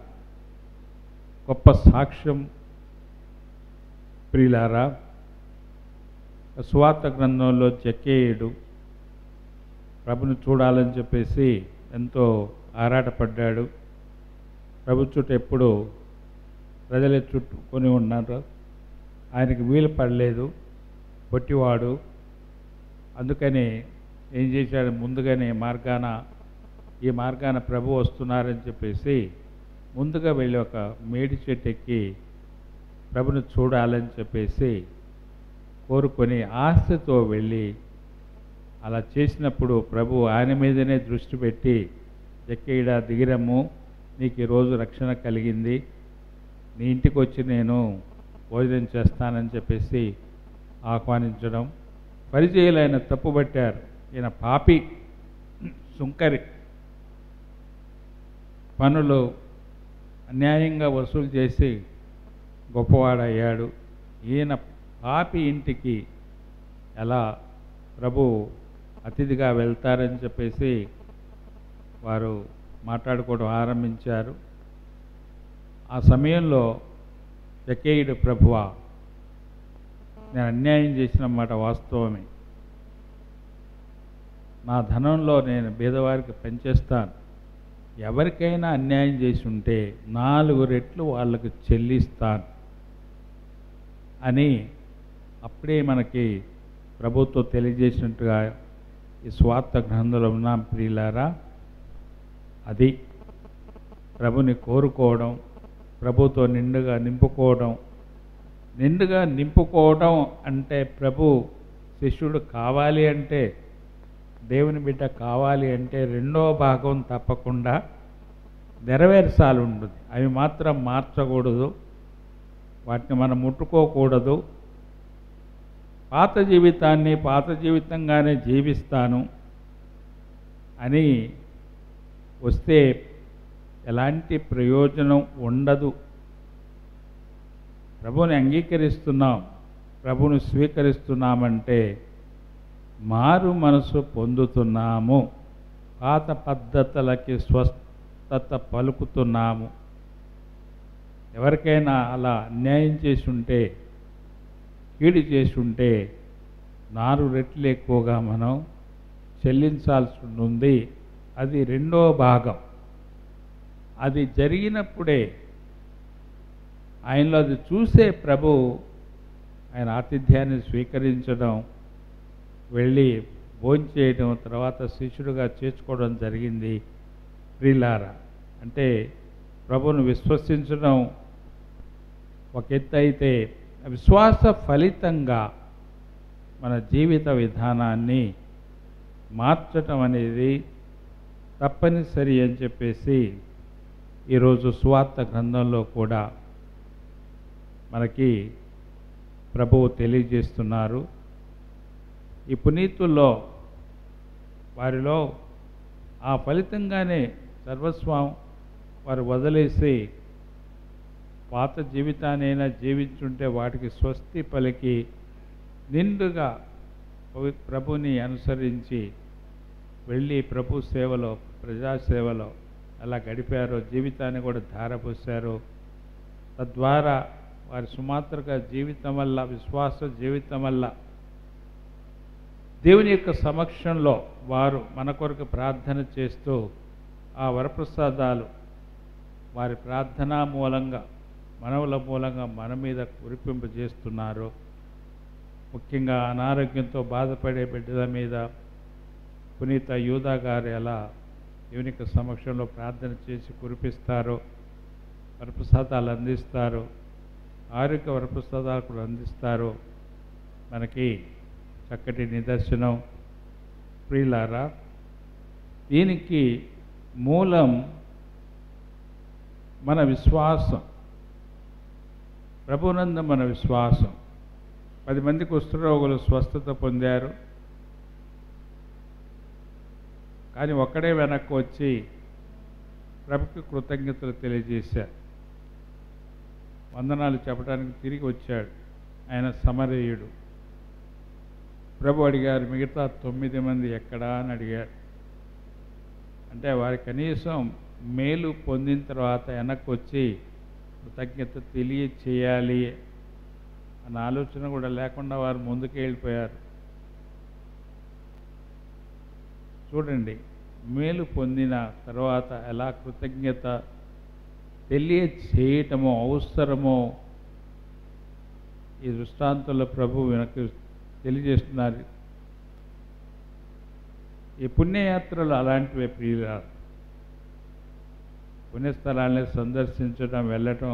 గొప్ప సాక్ష్యం ప్రియులారా సువార్త గ్రంథంలో జక్కేయుడు ప్రభుని చూడాలని చెప్పేసి ఎంతో ఆరాటపడ్డాడు ప్రభు చుట్టూ ఎప్పుడు ప్రజలే చుట్టుకొని ఉన్నారు ఆయనకి వీలు పడలేదు పొట్టివాడు అందుకని ఏం చేశాడు ముందుగానే మార్గాన ఈ మార్గాన ప్రభు వస్తున్నారని చెప్పేసి ముందుగా వెళ్ళి ఒక మేడి చెట్టు ఎక్కి ప్రభుని చూడాలని చెప్పేసి కోరుకొని ఆశతో వెళ్ళి అలా చేసినప్పుడు ప్రభు ఆయన మీదనే దృష్టి పెట్టి ఎక్కడా దిగిరమ్ము నీకు ఈరోజు రక్షణ కలిగింది నీ ఇంటికి వచ్చి నేను భోజనం చేస్తానని చెప్పేసి ఆహ్వానించడం పరిచయాలు ఆయన తప్పుపట్టారు ఈయన పాపి సుంకరి పనులు అన్యాయంగా వసూలు చేసి గొప్పవాడయ్యాడు ఈయన పాపి ఇంటికి ఎలా ప్రభు అతిథిగా వెళ్తారని చెప్పేసి వారు మాట్లాడుకోవడం ఆరంభించారు ఆ సమయంలో జకేయుడు ప్రభువా నేను అన్యాయం చేసిన మాట వాస్తవమే నా ధనంలో నేను పేదవారికి పనిచేస్తాను ఎవరికైనా అన్యాయం చేసి ఉంటే నాలుగు రెట్లు వాళ్ళకు చెల్లిస్తాను అని అప్పుడే మనకి ప్రభుత్వం తెలియజేసినట్టుగా ఈ స్వార్థ గ్రంథంలో ఉన్నాం ప్రియులారా అది ప్రభుని కోరుకోవడం ప్రభుతో నిండుగా నింపుకోవడం నిండుగా నింపుకోవడం అంటే ప్రభు శిష్యుడు కావాలి అంటే దేవుని బిడ్డ కావాలి అంటే రెండో భాగం తప్పకుండా నెరవేర్చాలి ఉంటుంది అవి మాత్రం మార్చకూడదు వాటిని మనం ముట్టుకోకూడదు పాత జీవితాన్ని పాత జీవితంగానే జీవిస్తాను అని వస్తే ఎలాంటి ప్రయోజనం ఉండదు ప్రభుని అంగీకరిస్తున్నాం ప్రభుని స్వీకరిస్తున్నామంటే మారు మనసు పొందుతున్నాము పాత పద్ధతులకి స్వస్థత పలుకుతున్నాము ఎవరికైనా అలా అన్యాయం చేసి ఉంటే కీడు చేసి ఉంటే నారు రెట్లు ఎక్కువగా మనం చెల్లించాల్సి ఉంది అది రెండో భాగం అది జరిగినప్పుడే ఆయనలో అది చూసే ప్రభు ఆయన ఆతిథ్యాన్ని స్వీకరించడం వెళ్ళి భోంచేయడం తర్వాత శిష్యుడుగా చేర్చుకోవడం జరిగింది ప్రిలారా అంటే ప్రభును విశ్వసించడం ఒక ఎత్తు అయితే విశ్వాస ఫలితంగా మన జీవిత విధానాన్ని మార్చటం అనేది తప్పనిసరి అని చెప్పేసి ఈరోజు సువార్త గ్రంథంలో కూడా మనకి ప్రభువు తెలియజేస్తున్నారు ఈ పునీతుల్లో వారిలో ఆ ఫలితంగానే సర్వస్వం వారు వదిలేసి పాత జీవితానైనా జీవించుంటే వాటికి స్వస్తి పలికి నిండుగా పవి- ప్రభుని అనుసరించి వెళ్ళి ప్రభు సేవలో ప్రజాసేవలో అలా గడిపారో జీవితాన్ని కూడా ధారపోశారు తద్వారా వారి సుమాత్రగా జీవితం వల్ల విశ్వాస జీవితం వల్ల దేవుని యొక్క సమక్షంలో వారు మన కొరకు ప్రార్థన చేస్తూ ఆ వరప్రసాదాలు వారి ప్రార్థనా మూలంగా మనవుల మూలంగా మన మీద కురిపింపజేస్తున్నారు ముఖ్యంగా అనారోగ్యంతో బాధపడే బిడ్డల మీద పునీత యూదా గారు ఎలా దేవుని యొక్క సమక్షంలో ప్రార్థన చేసి కురిపిస్తారో వరప్రసాదాలు అందిస్తారు ఆరోగ్య వరప్రసాదాలు కూడా అందిస్తారు మనకి చక్కటి నిదర్శనం ప్రియులారా దీనికి మూలం మన విశ్వాసం ప్రభునంద మన విశ్వాసం పది మంది కుష్ఠరోగులు స్వస్థత పొందారు కానీ ఒక్కడే వెనక్కి వచ్చి ప్రభుకి కృతజ్ఞతలు తెలియజేశారు వందనాలు చెప్పడానికి తిరిగి వచ్చాడు ఆయన సమరేయుడు ప్రభు అడిగారు మిగతా తొమ్మిది మంది ఎక్కడా అని అడిగాడు అంటే వారి కనీసం మేలు పొందిన తర్వాత వెనక్కి వచ్చి కృతజ్ఞత తెలియచేయాలి అన్న ఆలోచన కూడా లేకుండా వారు ముందుకు వెళ్ళిపోయారు చూడండి మేలు పొందిన తర్వాత ఎలా కృతజ్ఞత తెలియచేయటమో అవసరమో ఈ దృష్టాంతంలో ప్రభు వెనక్కి తెలియజేస్తున్నారు ఈ పుణ్యయాత్రలు అలాంటివే ప్రియుల పుణ్యస్థలాన్ని సందర్శించడం వెళ్ళటం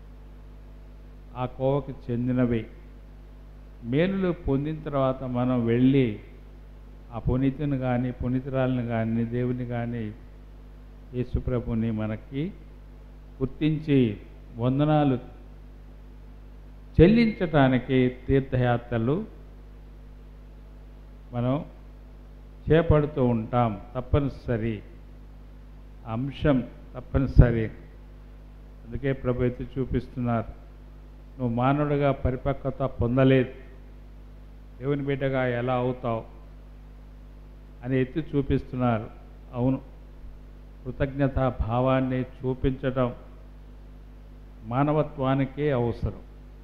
ఆ కోవకి చెందినవి మేలులు పొందిన తర్వాత మనం వెళ్ళి ఆ పునీతిని కానీ పునీతురాలను కానీ దేవుని కానీ యేసుప్రభుని మనకి గుర్తించి వందనాలు చెల్లించటానికి తీర్థయాత్రలు మనం చేపడుతూ ఉంటాం తప్పనిసరి అంశం తప్పనిసరి అందుకే ప్రభు ఎత్తి చూపిస్తున్నారు నువ్వు మానవుడిగా పరిపక్వత పొందలేదు దేవుని బిడ్డగా ఎలా అవుతావు అని ఎత్తి చూపిస్తున్నారు అవును కృతజ్ఞత భావాన్ని చూపించడం మానవత్వానికే అవసరం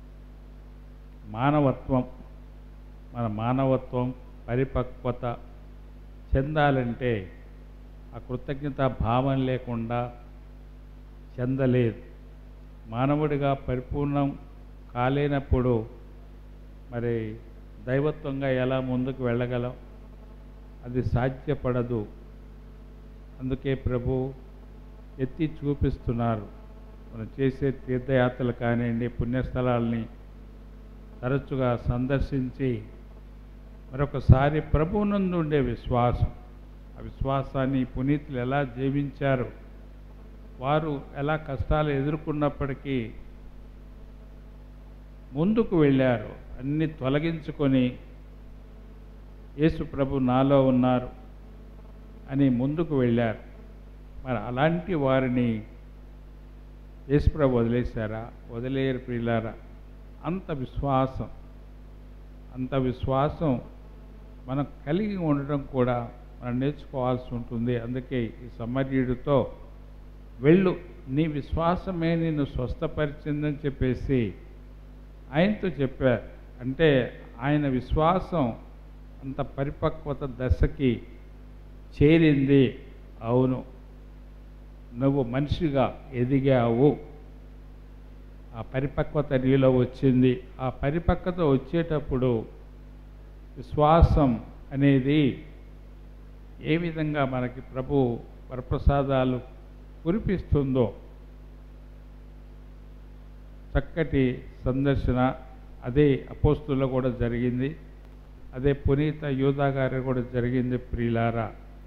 మానవత్వం మన మానవత్వం పరిపక్వత చెందాలంటే ఆ కృతజ్ఞత భావం లేకుండా చెందలేదు మానవుడిగా పరిపూర్ణం కాలేనప్పుడు మరి దైవత్వంగా ఎలా ముందుకు వెళ్ళగలం అది సాధ్యపడదు అందుకే ప్రభు ఎత్తి చూపిస్తున్నారు మనం చేసే తీర్థయాత్రలు కానివ్వండి పుణ్యస్థలాల్ని తరచుగా సందర్శించి మరొకసారి ప్రభువునందు ఉండే విశ్వాసం ఆ విశ్వాసాన్ని పునీతులు ఎలా జీవించారు వారు ఎలా కష్టాలు ఎదుర్కొన్నప్పటికీ ముందుకు వెళ్ళారు అన్ని తొలగించుకొని యేసు ప్రభు నాలో ఉన్నారు అని ముందుకు వెళ్ళారు మరి అలాంటి వారిని యేసు ప్రభు వదిలేశారా వదిలేయరు ప్రియులారా అంత విశ్వాసం అంత విశ్వాసం మనం కలిగి ఉండటం కూడా మనం నేర్చుకోవాల్సి ఉంటుంది అందుకే ఈ సమర్యుడితో వెళ్ళు నీ విశ్వాసమే నిన్ను స్వస్థపరిచిందని చెప్పేసి ఆయనతో చెప్పారు అంటే ఆయన విశ్వాసం అంత పరిపక్వత దశకి చేరింది అవును నువ్వు మనిషిగా ఎదిగావు ఆ పరిపక్వత నీలో వచ్చింది ఆ పరిపక్వత వచ్చేటప్పుడు విశ్వాసం అనేది ఏ విధంగా మనకి ప్రభు వరప్రసాదాలు కురిపిస్తుందో చక్కటి సందర్శన అదే అపోస్తుల్లో కూడా జరిగింది అదే పునీత యూదా గారి కూడా జరిగింది ప్రియులారా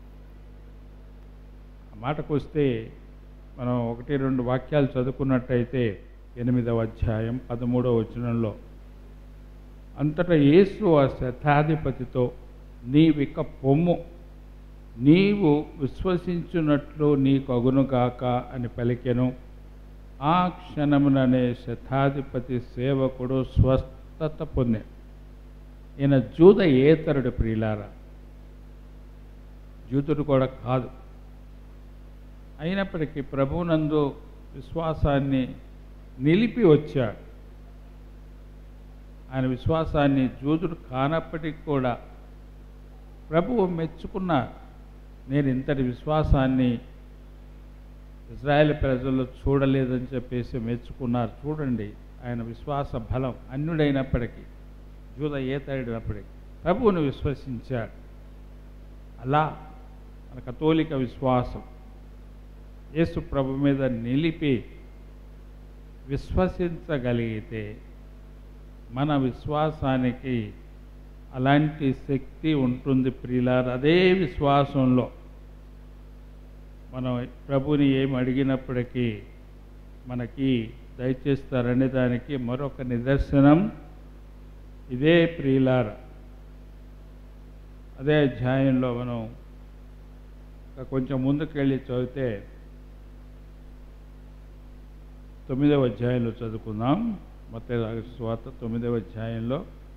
ఆ మాటకు వస్తే మనం ఒకటి రెండు వాక్యాలు చదువుకున్నట్టయితే ఎనిమిదవ అధ్యాయం పదమూడవ వచనంలో అంతటా యేసు ఆ శతాధిపతితో నీవిక పొమ్ము నీవు విశ్వసించున్నట్లు నీకు అగునుగాక అని పలికెను ఆ క్షణముననే శతాధిపతి సేవకుడు స్వస్థత పొందాడు ఈయన జూద ఏతరుడు ప్రియులారా జూతుడు కూడా కాదు అయినప్పటికీ ప్రభువునందు విశ్వాసాన్ని నిలిపి వచ్చాడు ఆయన విశ్వాసాన్ని జూదుడు కానప్పటికీ కూడా ప్రభువు మెచ్చుకున్నారు నేను ఇంతటి విశ్వాసాన్ని ఇజ్రాయెల్ ప్రజల్లో చూడలేదని చెప్పేసి మెచ్చుకున్నారు చూడండి ఆయన విశ్వాస బలం అన్యుడైనప్పటికీ జూద ఏతడినప్పటికీ ప్రభువును విశ్వసించాడు అలా మన కథోలిక విశ్వాసం యేసు ప్రభు మీద నిలిపి విశ్వసించగలిగితే మన విశ్వాసానికి అలాంటి శక్తి ఉంటుంది ప్రియులారు అదే విశ్వాసంలో మనం ప్రభుని ఏమి అడిగినప్పటికీ మనకి దయచేస్తారనే దానికి మరొక నిదర్శనం ఇదే ప్రియులార అదే అధ్యాయంలో మనం ఇంకా కొంచెం ముందుకెళ్ళి చదివితే తొమ్మిదవ అధ్యాయంలో చదువుకుందాం మొత్తం స్వాత తొమ్మిదవ అధ్యాయంలో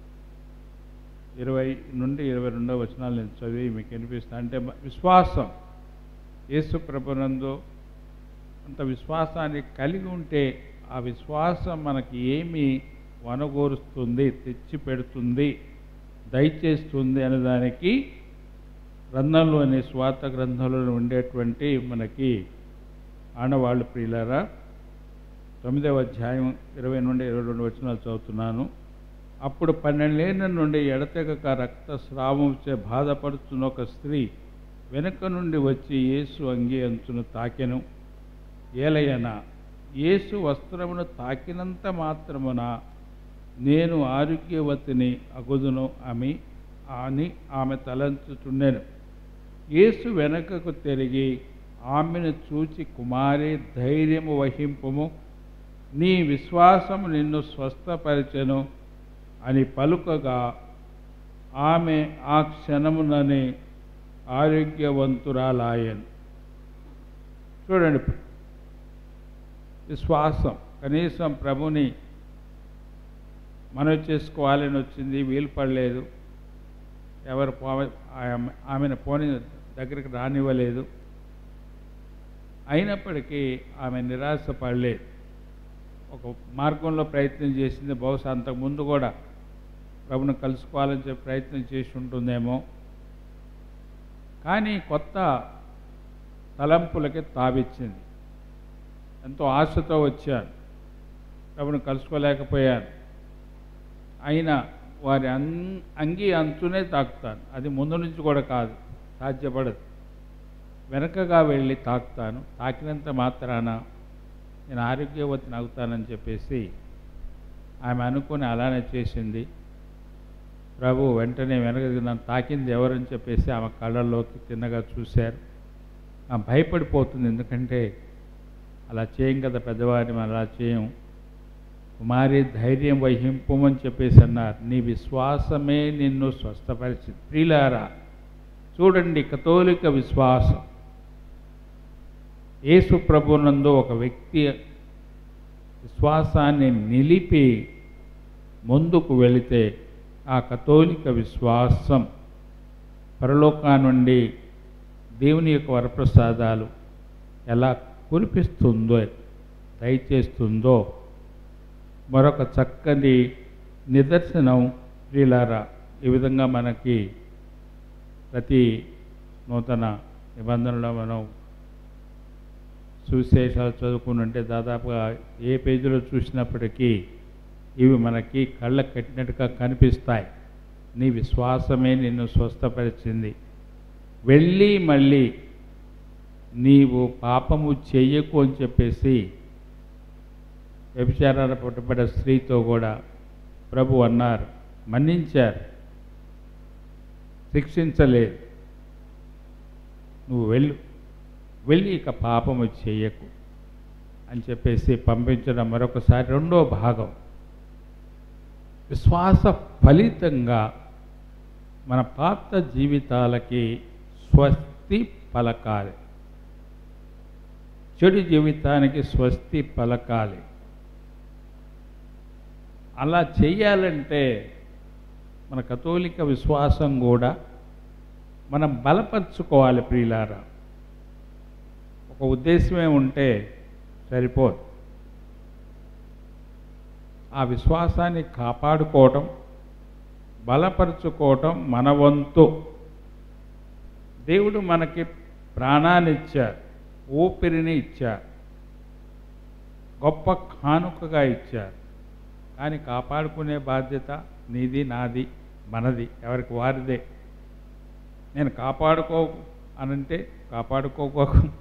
ఇరవై నుండి ఇరవై రెండవ వచనాలు నేను చదివి మీకు వినిపిస్తాను అంటే మ- విశ్వాసం యేసు ప్రభునందు అంత విశ్వాసాన్ని కలిగి ఉంటే ఆ విశ్వాసం మనకి ఏమి వనగూరుస్తుంది తెచ్చి పెడుతుంది దయచేస్తుంది అనే దానికి గ్రంథంలోని స్వాత గ్రంథంలో ఉండేటువంటి మనకి ఆనవాళ్ళు ప్రియులారా తొమ్మిదవ అధ్యాయం ఇరవై నుండి ఇరవై రెండు వచనాలు చదువుతున్నాను అప్పుడు పన్నెండేళ్ల నుండి ఎడతెగక రక్తస్రావంచే బాధపడుతున్న ఒక స్త్రీ వెనుక నుండి వచ్చి యేసు అంగి అంచును తాకెను ఏలయన యేసు వస్త్రమును తాకినంత మాత్రమున నేను ఆరోగ్యవతిని అగుదును ఆమె అని ఆమె తలంచుచుండెను యేసు వెనకకు తిరిగి ఆమెను చూచి కుమారి ధైర్యము వహింపుము నీ విశ్వాసము నిన్ను స్వస్థపరిచెను అని పలుకగా ఆమె ఆ క్షణముననే ఆరోగ్యవంతురాలాయను చూడండి విశ్వాసం కనీసం ప్రభుని మనవి చేసుకోవాలని వచ్చింది వీలు పడలేదు ఎవరు పో- ఆమె ఆమెను పోని దగ్గరికి రానివ్వలేదు అయినప్పటికీ ఆమె నిరాశ పడలేదు ఒక మార్గంలో ప్రయత్నం చేసింది బహుశా అంతకుముందు కూడా ప్రభుని కలుసుకోవాలని చెప్పి ప్రయత్నం చేసి ఉంటుందేమో కానీ కొత్త తలంపులకి తావిచ్చింది ఎంతో ఆశతో వచ్చాను ప్రభుని కలుసుకోలేకపోయాను అయినా వారి అన్ అంగి అంచునే తాకుతాను అది ముందు నుంచి కూడా కాదు సాధ్యపడదు వెనకగా వెళ్ళి తాకుతాను తాకినంత మాత్రాన నేను ఆరోగ్యవతిని అవుతానని చెప్పేసి ఆమె అనుకుని అలానే చేసింది ప్రభు వెంటనే వెనక నన్ను తాకింది ఎవరని చెప్పేసి ఆమె కళ్ళల్లోకి తిన్నగా చూశారు ఆమె భయపడిపోతుంది ఎందుకంటే అలా చేయం కదా పెద్దవారిని మనం అలా చేయం కుమారి ధైర్యం వహింపమని చెప్పేసి అన్నారు నీ విశ్వాసమే నిన్ను స్వస్థపరిచింది ప్రియులారా చూడండి కథోలిక విశ్వాసం యేసు ప్రభునందు ఒక వ్యక్తి విశ్వాసాన్ని నిలిపి ముందుకు వెళితే ఆ కథోలిక విశ్వాసం పరలోకా నుండి దేవుని యొక్క వరప్రసాదాలు ఎలా కురిపిస్తుందో దయచేస్తుందో మరొక చక్కని నిదర్శనం ప్రియులారా ఈ విధంగా మనకి ప్రతి నూతన నిబంధనలో మనం సువిశేషాలు చదువుకున్నంటే దాదాపుగా ఏ పేజీలో చూసినప్పటికీ ఇవి మనకి కళ్ళ కట్టినట్టుగా కనిపిస్తాయి నీ విశ్వాసమే నిన్ను స్వస్థపరిచింది వెళ్ళి మళ్ళీ నీవు పాపము చెయ్యకు అని చెప్పేసి వ్యభిచారాల పుట్టబడ్డ స్త్రీతో కూడా ప్రభు అన్నారు మన్నించారు శిక్షించలేదు నువ్వు వెళ్ళు వెళ్ళి ఇక పాపము చెయ్యకు అని చెప్పేసి పంపించడం మరొకసారి రెండో భాగం విశ్వాస ఫలితంగా మన పాత జీవితాలకి స్వస్తి పలకాలి చెడు జీవితానికి స్వస్తి పలకాలి అలా చెయ్యాలంటే మన కథోలిక విశ్వాసం కూడా మనం బలపరుచుకోవాలి ప్రియులారా ఒక ఉద్దేశమే ఉంటే సరిపోదు ఆ విశ్వాసాన్ని కాపాడుకోవటం బలపరుచుకోవటం మన వంతు దేవుడు మనకి ప్రాణాన్ని ఇచ్చారు ఊపిరిని ఇచ్చారు గొప్ప కానుకగా ఇచ్చారు కానీ కాపాడుకునే బాధ్యత నీది నాది మనది ఎవరికి వారిదే నేను కాపాడుకో అనంటే కాపాడుకోక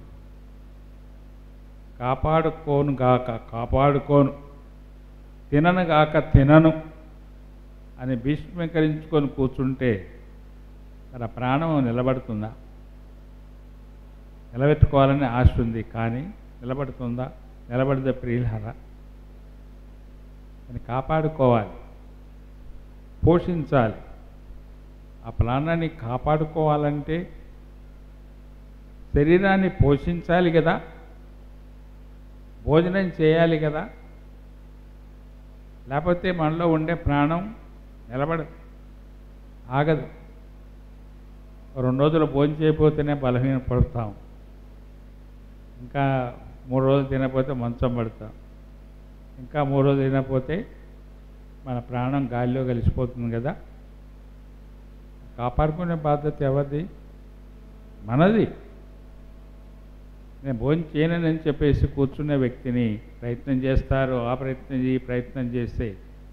కాపాడుకోను గాక కాపాడుకోను తినను గాక తినను అని భీష్మీకరించుకొని కూర్చుంటే తన ప్రాణం నిలబడుతుందా నిలబెట్టుకోవాలని ఆశ ఉంది కానీ నిలబడుతుందా నిలబడితే ప్రియులారా అని కాపాడుకోవాలి పోషించాలి ఆ ప్రాణాన్ని కాపాడుకోవాలంటే శరీరాన్ని పోషించాలి కదా భోజనం చేయాలి కదా లేకపోతే మనలో ఉండే ప్రాణం నిలబడదు ఆగదు రెండు రోజులు భోజనం చేయకపోతేనే బలహీన పడుతాం ఇంకా మూడు రోజులు తినకపోతే మంచం పడతాం ఇంకా మూడు రోజులు తినకపోతే మన ప్రాణం గాలిలో కలిసిపోతుంది కదా కాపాడుకునే బాధ్యత ఎవరిది మనది నేను భోజనం చేయనని చెప్పేసి కూర్చునే వ్యక్తిని ప్రయత్నం చేస్తారు ఆ ప్రయత్నం ఈ ప్రయత్నం చేస్తే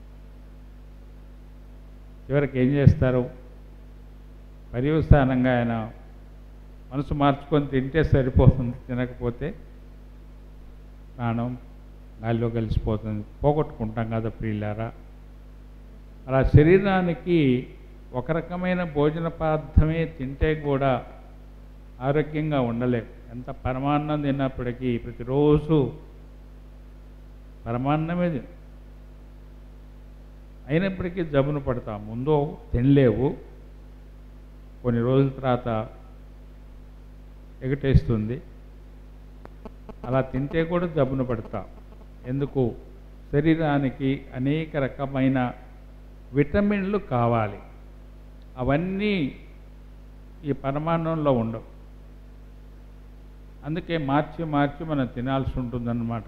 చివరికి ఏం చేస్తారు పర్యవసానంగా ఆయన మనసు మార్చుకొని తింటే సరిపోతుంది తినకపోతే ప్రాణం గాలిలో కలిసిపోతుంది పోగొట్టుకుంటాం కదా ప్రియులారా అలా శరీరానికి ఒక రకమైన భోజన పదార్థమే తింటే కూడా ఆరోగ్యంగా ఉండలేం ఎంత పరమాన్నం తిన్నప్పటికీ ప్రతిరోజు పరమాన్నమే తిను. అయినప్పటికీ జబ్బును పడతాం ముందు తినలేవు కొన్ని రోజుల తర్వాత ఎగటేస్తుంది అలా తింటే కూడా జబ్బును పడతాం ఎందుకు శరీరానికి అనేక రకమైన విటమిన్లు కావాలి అవన్నీ ఈ పరమాన్నంలో ఉండవు అందుకే మార్చి మార్చి మనం తినాల్సి ఉంటుందన్నమాట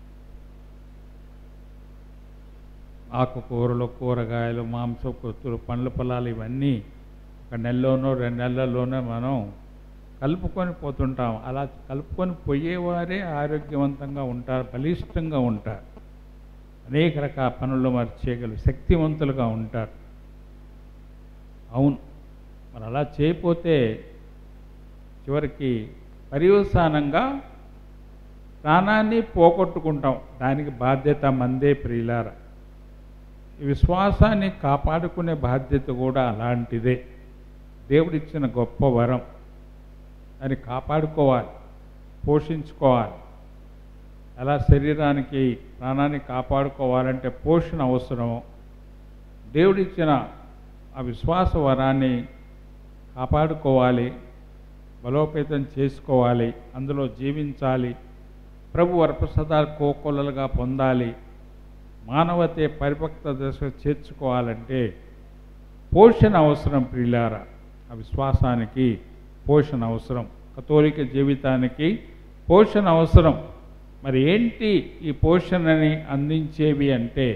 ఆకుకూరలు కూరగాయలు మాంసం కొత్తులు పండ్ల పొలాలు ఇవన్నీ ఒక నెలలోనో రెండు నెలల్లోనో మనం కలుపుకొని పోతుంటాం అలా కలుపుకొని పోయేవారే ఆరోగ్యవంతంగా ఉంటారు బలిష్టంగా ఉంటారు అనేక రకాల పనులు మరి చేయగలరు శక్తివంతులుగా ఉంటారు అవును మరి అలా చేయకపోతే చివరికి పర్యవసానంగా ప్రాణాన్ని పోగొట్టుకుంటాం దానికి బాధ్యత మందే ప్రియులార ఈ విశ్వాసాన్ని కాపాడుకునే బాధ్యత కూడా అలాంటిదే దేవుడిచ్చిన గొప్ప వరం దాన్ని కాపాడుకోవాలి పోషించుకోవాలి ఎలా శరీరానికి ప్రాణాన్ని కాపాడుకోవాలంటే పోషణ అవసరమో దేవుడిచ్చిన ఆ విశ్వాస వరాన్ని కాపాడుకోవాలి బలోపేతం చేసుకోవాలి అందులో జీవించాలి ప్రభు వరప్రసాదాలు కోకొల్లలుగా పొందాలి మానవతే పరిపక్త దశ చేర్చుకోవాలంటే పోషణ అవసరం ప్రియులారా ఆ విశ్వాసానికి పోషణ అవసరం కథోలిక జీవితానికి పోషణ అవసరం మరి ఏంటి ఈ పోషణని అందించేవి అంటే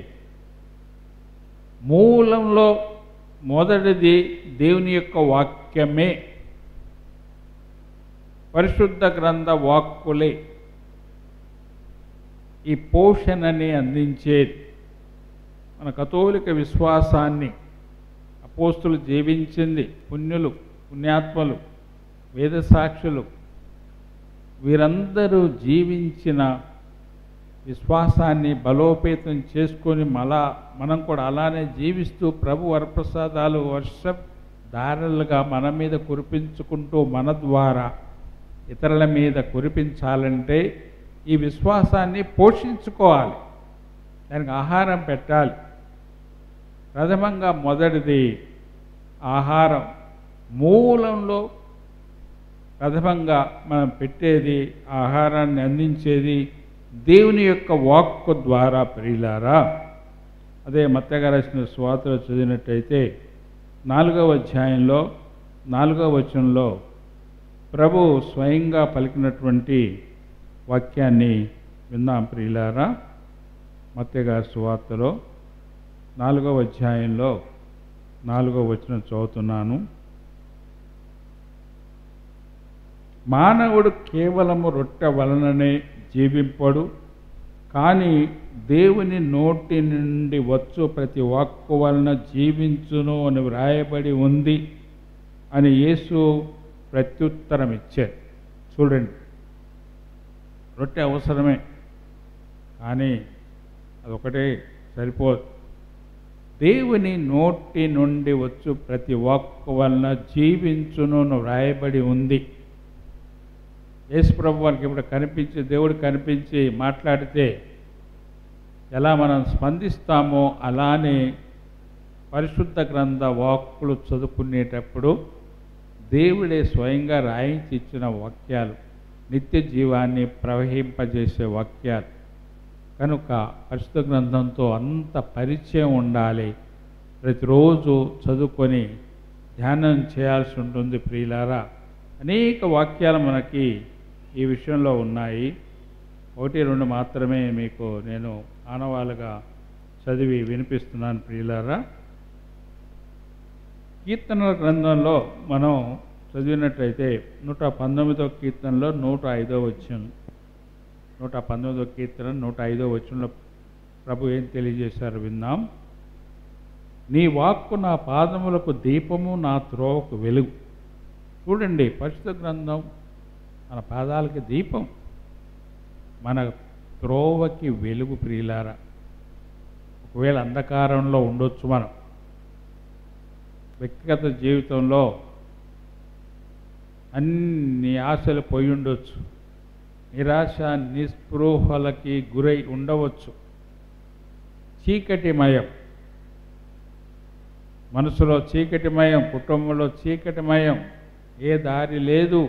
మూలంలో మొదటిది దేవుని యొక్క వాక్యమే పరిశుద్ధ గ్రంథ వాక్కులే ఈ పోషణని అందించేది మన కథోలిక విశ్వాసాన్ని అపోస్తులు జీవించింది పుణ్యులు పుణ్యాత్మలు వేదసాక్షులు వీరందరూ జీవించిన విశ్వాసాన్ని బలోపేతం చేసుకొని మళ్ళా మనం కూడా అలానే జీవిస్తూ ప్రభు వరప్రసాదాలు వర్ష దారులుగా మన మీద కురిపించుకుంటూ మన ద్వారా ఇతరుల మీద కురిపించాలంటే ఈ విశ్వాసాన్ని పోషించుకోవాలి దానికి ఆహారం పెట్టాలి ప్రథమంగా మొదటిది ఆహారం మూలంలో ప్రథమంగా మనం పెట్టేది ఆహారాన్ని అందించేది దేవుని యొక్క వాక్కు ద్వారా ప్రియులారా అదే మత్తగారు రాసిన స్వాతలు చదివినట్టయితే నాలుగవ అధ్యాయంలో నాలుగవ వచనంలో ప్రభు స్వయంగా పలికినటువంటి వాక్యాన్ని విందాం ప్రియులారా మత్తగారి సువార్తలో నాలుగవ అధ్యాయంలో నాలుగవ వచనం చదువుతున్నాను మానవుడు కేవలము రొట్టె వలననే జీవింపడు కానీ దేవుని నోటి నుండి వచ్చు ప్రతి వాక్కు వలన జీవించును అని వ్రాయబడి ఉంది అని యేసు ప్రత్యుత్తరం ఇచ్చారు చూడండి రొట్టె అవసరమే కానీ అదొకటే సరిపోదు దేవుని నోటి నుండి వచ్చు ప్రతి వాక్కు వలన జీవించును అని వ్రాయబడి ఉంది యేసుప్రభు వారికి ఇప్పుడు కనిపించి దేవుడు కనిపించి మాట్లాడితే ఎలా మనం స్పందిస్తామో అలానే పరిశుద్ధ గ్రంథ వాక్కులు చదువుకునేటప్పుడు దేవుడే స్వయంగా రాయించి ఇచ్చిన వాక్యాలు నిత్య జీవాన్ని ప్రవహింపజేసే వాక్యాలు కనుక పరిశుద్ధ గ్రంథంతో అంత పరిచయం ఉండాలి ప్రతిరోజు చదువుకొని ధ్యానం చేయాల్సి ఉంటుంది ప్రియులారా అనేక వాక్యాలు మనకి ఈ విషయంలో ఉన్నాయి ఒకటి రెండు మాత్రమే మీకు నేను ఆనవాలుగా చదివి వినిపిస్తున్నాను ప్రియులారా కీర్తనల గ్రంథంలో మనం చదివినట్లయితే నూట పంతొమ్మిదో కీర్తనలో నూట ఐదో వచ్చిన నూట పంతొమ్మిదో కీర్తన నూట ఐదో వచ్చినలో ప్రభు ఏం తెలియజేశారు విందాం నీ వాక్కు నా పాదములకు దీపము నా త్రోవకు వెలుగు చూడండి పరిశుద్ధ గ్రంథం మన పాదాలకి దీపం మన త్రోవకి వెలుగు ప్రియులారా ఒకవేళ అంధకారంలో ఉండొచ్చు మనం వ్యక్తిగత జీవితంలో అన్ని ఆశలు పోయి ఉండొచ్చు నిరాశ నిస్పృహలకి గురై ఉండవచ్చు చీకటిమయం మనసులో చీకటిమయం కుటుంబంలో చీకటిమయం ఏ దారి లేదు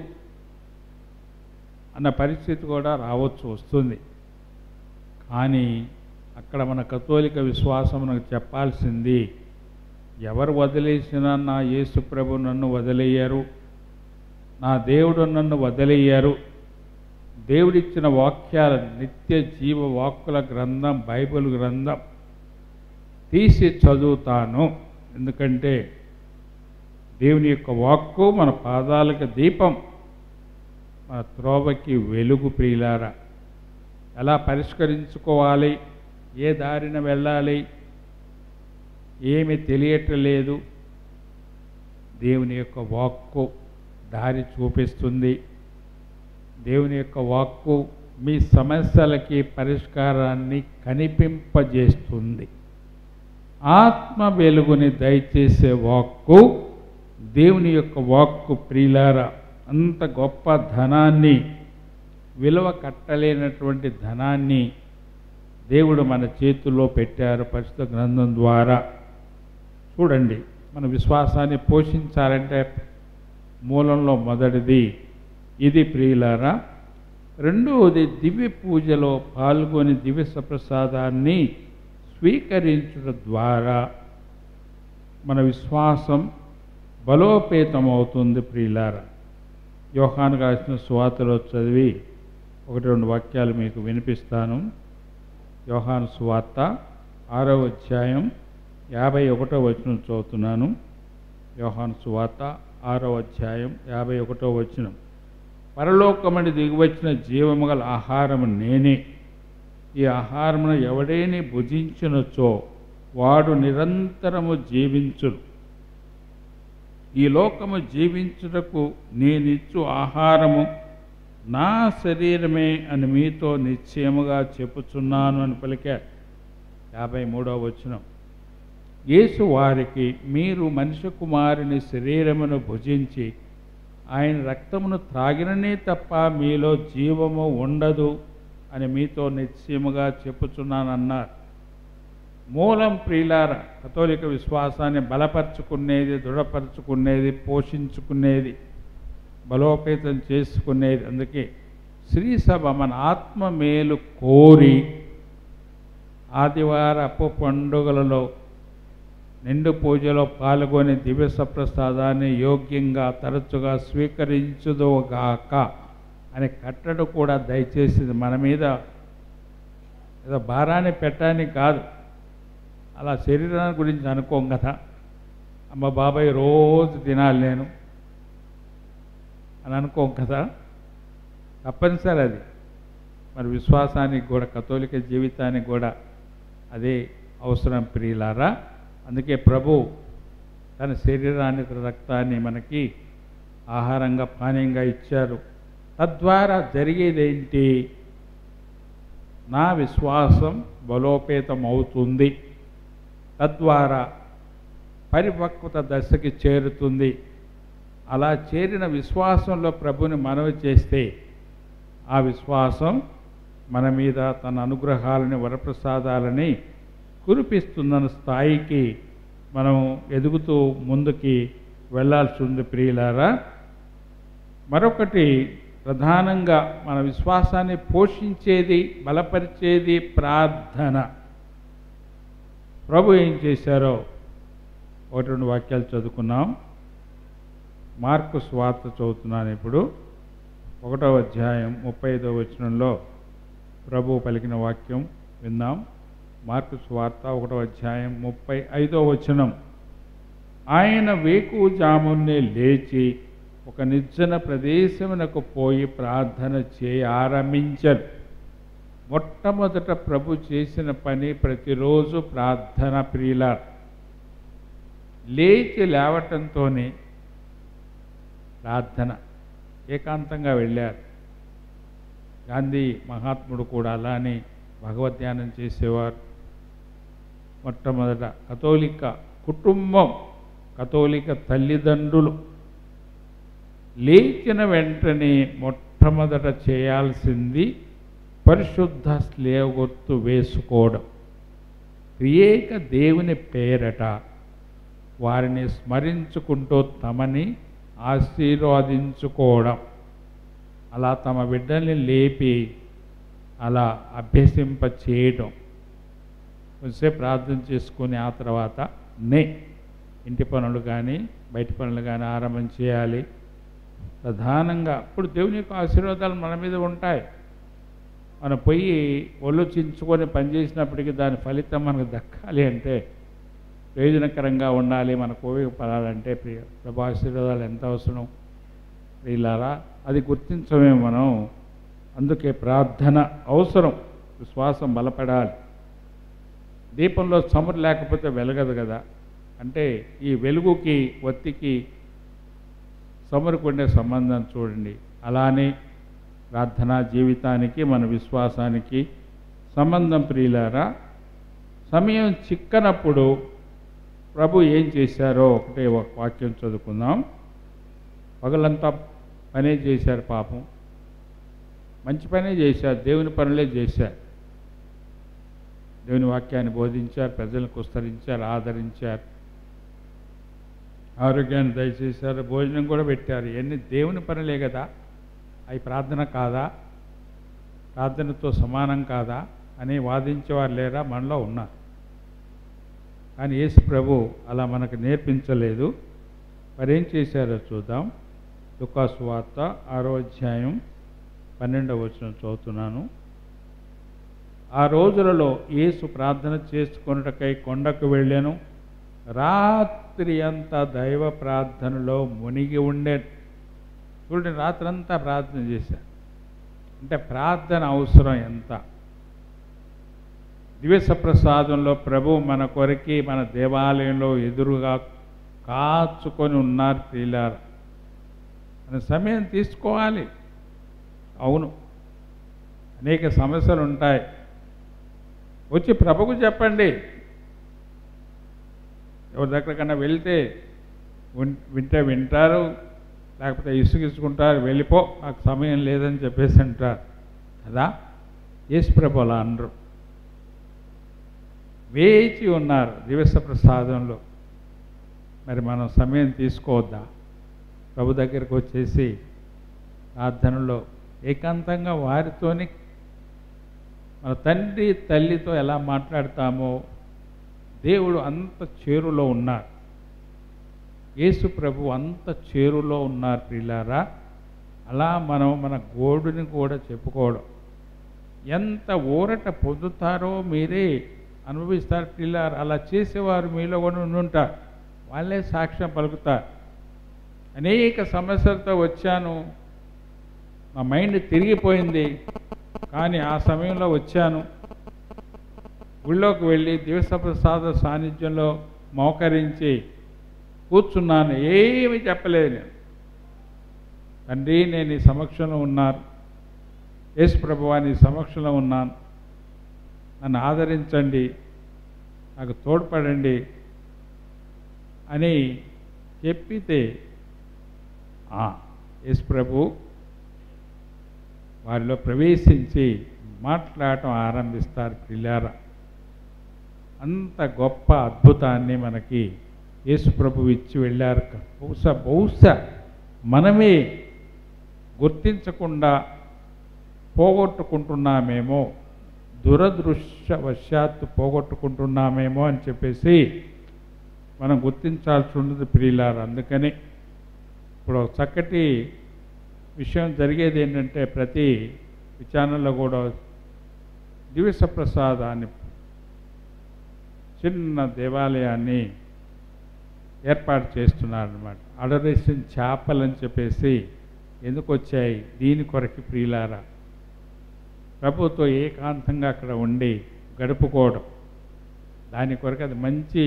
అన్న పరిస్థితి కూడా రావచ్చు వస్తుంది కానీ అక్కడ మన కథోలిక విశ్వాసం మనకు చెప్పాల్సింది ఎవరు వదిలేసినా నా యేసు ప్రభు నన్ను వదిలేయారు నా దేవుడు నన్ను వదిలేయారు దేవుడిచ్చిన వాక్యాల నిత్య జీవ వాక్కుల గ్రంథం బైబిల్ గ్రంథం తీసి చదువుతాను ఎందుకంటే దేవుని యొక్క వాక్కు మన పాదాలకు దీపం మన త్రోవకి వెలుగు ప్రియులారా ఎలా పరిష్కరించుకోవాలి ఏ దారిన వెళ్ళాలి ఏమి తెలియట్లేదు దేవుని యొక్క వాక్కు దారి చూపిస్తుంది దేవుని యొక్క వాక్కు మీ సమస్యలకి పరిష్కారాన్ని కనిపింపజేస్తుంది ఆత్మ వెలుగుని దయచేసే వాక్కు దేవుని యొక్క వాక్కు ప్రియులార అంత గొప్ప ధనాన్ని విలువ కట్టలేనటువంటి ధనాన్ని దేవుడు మన చేతుల్లో పెట్టారు పరిశుద్ధ గ్రంథం ద్వారా చూడండి మన విశ్వాసాన్ని పోషించాలంటే మూలంలో మొదటిది ఇది ప్రియులారా రెండవది దివ్య పూజలో పాల్గొని దివ్య సప్రసాదాన్ని స్వీకరించడం ద్వారా మన విశ్వాసం బలోపేతమవుతుంది ప్రియులారా యోహాను రాసిన సువార్తలో చదివి ఒకటి రెండు వాక్యాలు మీకు వినిపిస్తాను యోహాను సువార్త ఆరో అధ్యాయం యాభై ఒకటో వచనం చదువుతున్నాను యోహాను సువార్త ఆరో అధ్యాయం యాభై ఒకటో వచనం పరలోకమని దిగివచ్చిన జీవము గల ఆహారము నేనే ఈ ఆహారమును ఎవడేని భుజించినచో వాడు నిరంతరము జీవించును ఈ లోకము జీవించుటకు నేనిచ్చు ఆహారము నా శరీరమే అని మీతో నిశ్చయముగా చెప్పుచున్నాను అని పలికారు యాభై మూడవ వచనం యేసు వారికి మీరు మనిషి కుమారుని శరీరమును భుజించి ఆయన రక్తమును త్రాగిననే తప్ప మీలో జీవము ఉండదు అని మీతో నిశ్చయముగా చెప్పుచున్నానన్నారు మూలం ప్రియులార కథోలిక విశ్వాసాన్ని బలపరుచుకునేది దృఢపరుచుకునేది పోషించుకునేది బలోపేతం చేసుకునేది అందుకే శ్రీసభ మన ఆత్మ మేలు కోరి ఆదివారపు పండుగలలో నిండు పూజలో పాల్గొని దివ్య సప్రసాదాన్ని యోగ్యంగా తరచుగా స్వీకరించుదుగాక అనే కట్టడు కూడా దయచేసింది మన మీద ఏదో భారాన్ని పెట్టడానికి కాదు అలా శరీరాన్ని గురించి అనుకోం కదా అమ్మ బాబాయ్ రోజు తినాలి నేను అని అనుకోం కదా తప్పనిసరి అది మరి విశ్వాసానికి కూడా కథోలిక జీవితానికి కూడా అదే అవసరం ప్రియులారా అందుకే ప్రభు తన శరీరాన్ని తన రక్తాన్ని మనకి ఆహారంగా పానీయంగా ఇచ్చారు తద్వారా జరిగేదేంటి నా విశ్వాసం బలోపేతం అవుతుంది తద్వారా పరిపక్వత దశకి చేరుతుంది అలా చేరిన విశ్వాసంలో ప్రభుని మనవి చేస్తే ఆ విశ్వాసం మన మీద తన అనుగ్రహాలని వరప్రసాదాలని కురిపిస్తుందన్న స్థాయికి మనం ఎదుగుతూ ముందుకి వెళ్ళాల్సి ఉంది ప్రియులారా మరొకటి ప్రధానంగా మన విశ్వాసాన్ని పోషించేది బలపరిచేది ప్రార్థన ప్రభు ఏం చేశారో ఒకటి రెండు వాక్యాలు చదువుకున్నాం మార్కు స్వార్త చదువుతున్నాను ఇప్పుడు ఒకటో అధ్యాయం ముప్పై ఐదో వచనంలో ప్రభు పలికిన వాక్యం విందాం మార్కు స్వార్త ఒకటో అధ్యాయం ముప్పై ఐదో వచనం ఆయన వేకుజామునే లేచి ఒక నిర్జన ప్రదేశమునకు పోయి ప్రార్థన చేయ ఆరంభించారు మొట్టమొదట ప్రభు చేసిన పని ప్రతిరోజు ప్రార్థన ప్రియుల లేచి లేవటంతోనే ప్రార్థన ఏకాంతంగా వెళ్ళారు గాంధీ మహాత్ముడు కూడా అలానే భగవద్ధ్యానం చేసేవారు మొట్టమొదట కథోలిక కుటుంబం కథోలిక తల్లిదండ్రులు లేచిన వెంటనే మొట్టమొదట చేయాల్సింది పరిశుద్ధ స్లేవ గుర్తు వేసుకోవడం క్రియేక దేవుని పేరట వారిని స్మరించుకుంటూ తమని ఆశీర్వదించుకోవడం అలా తమ బిడ్డల్ని లేపి అలా అభ్యసింప చేయడం కొంచెంసేపు ప్రార్థన చేసుకుని ఆ తర్వాత నే ఇంటి పనులు కానీ బయట పనులు కానీ ఆరంభం చేయాలి ప్రధానంగా అప్పుడు దేవుని యొక్క ఆశీర్వాదాలు మన మీద ఉంటాయి మనం పోయి ఒళ్ళు చించుకొని పనిచేసినప్పటికీ దాని ఫలితం మనకు దక్కాలి అంటే ప్రయోజనకరంగా ఉండాలి మనకు ఉపయోగపడాలంటే ప్రియ ప్రభా ఆశీర్వాదాలు ఎంత అవసరం ప్రియులారా అది గుర్తించమే మనం అందుకే ప్రార్థన అవసరం విశ్వాసం బలపడాలి దీపంలో చమురు లేకపోతే వెలగదు కదా అంటే ఈ వెలుగుకి ఒత్తికి చమురుకు ఉండే సంబంధం చూడండి అలానే ప్రార్థనా జీవితానికి మన విశ్వాసానికి సంబంధం ప్రియులారా సమయం చిక్కనప్పుడు ప్రభు ఏం చేశారో ఒకటే ఒక వాక్యం చదువుకుందాం పగలంతా పనే చేశారు పాపం మంచి పనే చేశారు దేవుని పనులే చేశారు దేవుని వాక్యాన్ని బోధించారు ప్రజలను కుస్తరించారు ఆదరించారు ఆరోగ్యాన్ని దయచేశారు భోజనం కూడా పెట్టారు ఇవన్నీ దేవుని పనులే కదా అవి ప్రార్థన కాదా ప్రార్థనతో సమానం కాదా అని వాదించేవారు లేరా మనలో ఉన్నారు కానీ యేసు ప్రభు అలా మనకు నేర్పించలేదు మరేం చేశారో చూద్దాం దుకాసు వార్త ఆరో అధ్యాయం పన్నెండవ వచనం చదువుతున్నాను ఆ రోజులలో యేసు ప్రార్థన చేసుకొనుటకై కొండకు వెళ్ళాను రాత్రి అంతా దైవ ప్రార్థనలో మునిగి ఉండే చూడండి రాత్రంతా ప్రార్థన చేశారు అంటే ప్రార్థన అవసరం ఎంత దివ్య ప్రసాదంలో ప్రభు మన కొరకి మన దేవాలయంలో ఎదురుగా కాచుకొని ఉన్నారు ప్రియులారు మన సమయం తీసుకోవాలి అవును అనేక సమస్యలు ఉంటాయి వచ్చి ప్రభుకు చెప్పండి ఎవరి దగ్గరకన్నా వెళ్తే విన్- వింటే వింటారు లేకపోతే ఇసుగిసుకుంటారు వెళ్ళిపో నాకు సమయం లేదని చెప్పేసి అంటారు కదా యేసు ప్రభు అలా అనరు వేచి ఉన్నారు దివస ప్రసాదంలో మరి మనం సమయం తీసుకోవద్దా ప్రభు దగ్గరికి వచ్చేసి ప్రార్థనలో ఏకాంతంగా వారితోని మన తండ్రి తల్లితో ఎలా మాట్లాడతామో దేవుడు అంత చేరులో ఉన్నారు యేసు ప్రభు అంత చేరులో ఉన్నారు ప్రియులారా అలా మనం మన గోడుని కూడా చెప్పుకోవడం ఎంత ఊరట పొందుతారో మీరే అనుభవిస్తారు పిల్లారు అలా చేసేవారు మీలో కూడా ఉండి ఉంటారు వాళ్ళే సాక్ష్యం పలుకుతారు అనేక సమస్యలతో వచ్చాను నా మైండ్ తిరిగిపోయింది కానీ ఆ సమయంలో వచ్చాను గుళ్ళోకి వెళ్ళి దివసప్రసాద సాన్నిధ్యంలో మోకరించి కూర్చున్నాను ఏమి చెప్పలేదు నేను తండ్రి నేను ఈ సమక్షంలో ఉన్నాను యేసు ప్రభువా నీ సమక్షంలో ఉన్నాను నన్ను ఆదరించండి నాకు తోడ్పడండి అని చెప్పితే "ఆ, యేసు ప్రభు వారిలో ప్రవేశించి మాట్లాడటం ఆరంభిస్తారు పిల్లారా అంత గొప్ప అద్భుతాన్ని మనకి యేసు ప్రభు ఇచ్చి వెళ్ళారు క- బహుశా బహుశా మనమే గుర్తించకుండా పోగొట్టుకుంటున్నామేమో దురదృష్టవశాత్తు పోగొట్టుకుంటున్నామేమో అని చెప్పేసి మనం గుర్తించాల్సి ఉన్నది ప్రియులారు అందుకని ఇప్పుడు ఒక చక్కటి విషయం జరిగేది ఏంటంటే ప్రతి ఛానల్లో కూడా దివ్య ప్రసాదాన్ని చిన్న దేవాలయాన్ని ఏర్పాటు చేస్తున్నారనమాట అడరేషన్ చేపలు అని చెప్పేసి ఎందుకు వచ్చాయి దీని కొరకు ప్రియులారా ప్రభుతో ఏకాంతంగా అక్కడ ఉండి గడుపుకోవడం దాని కొరకు అది మంచి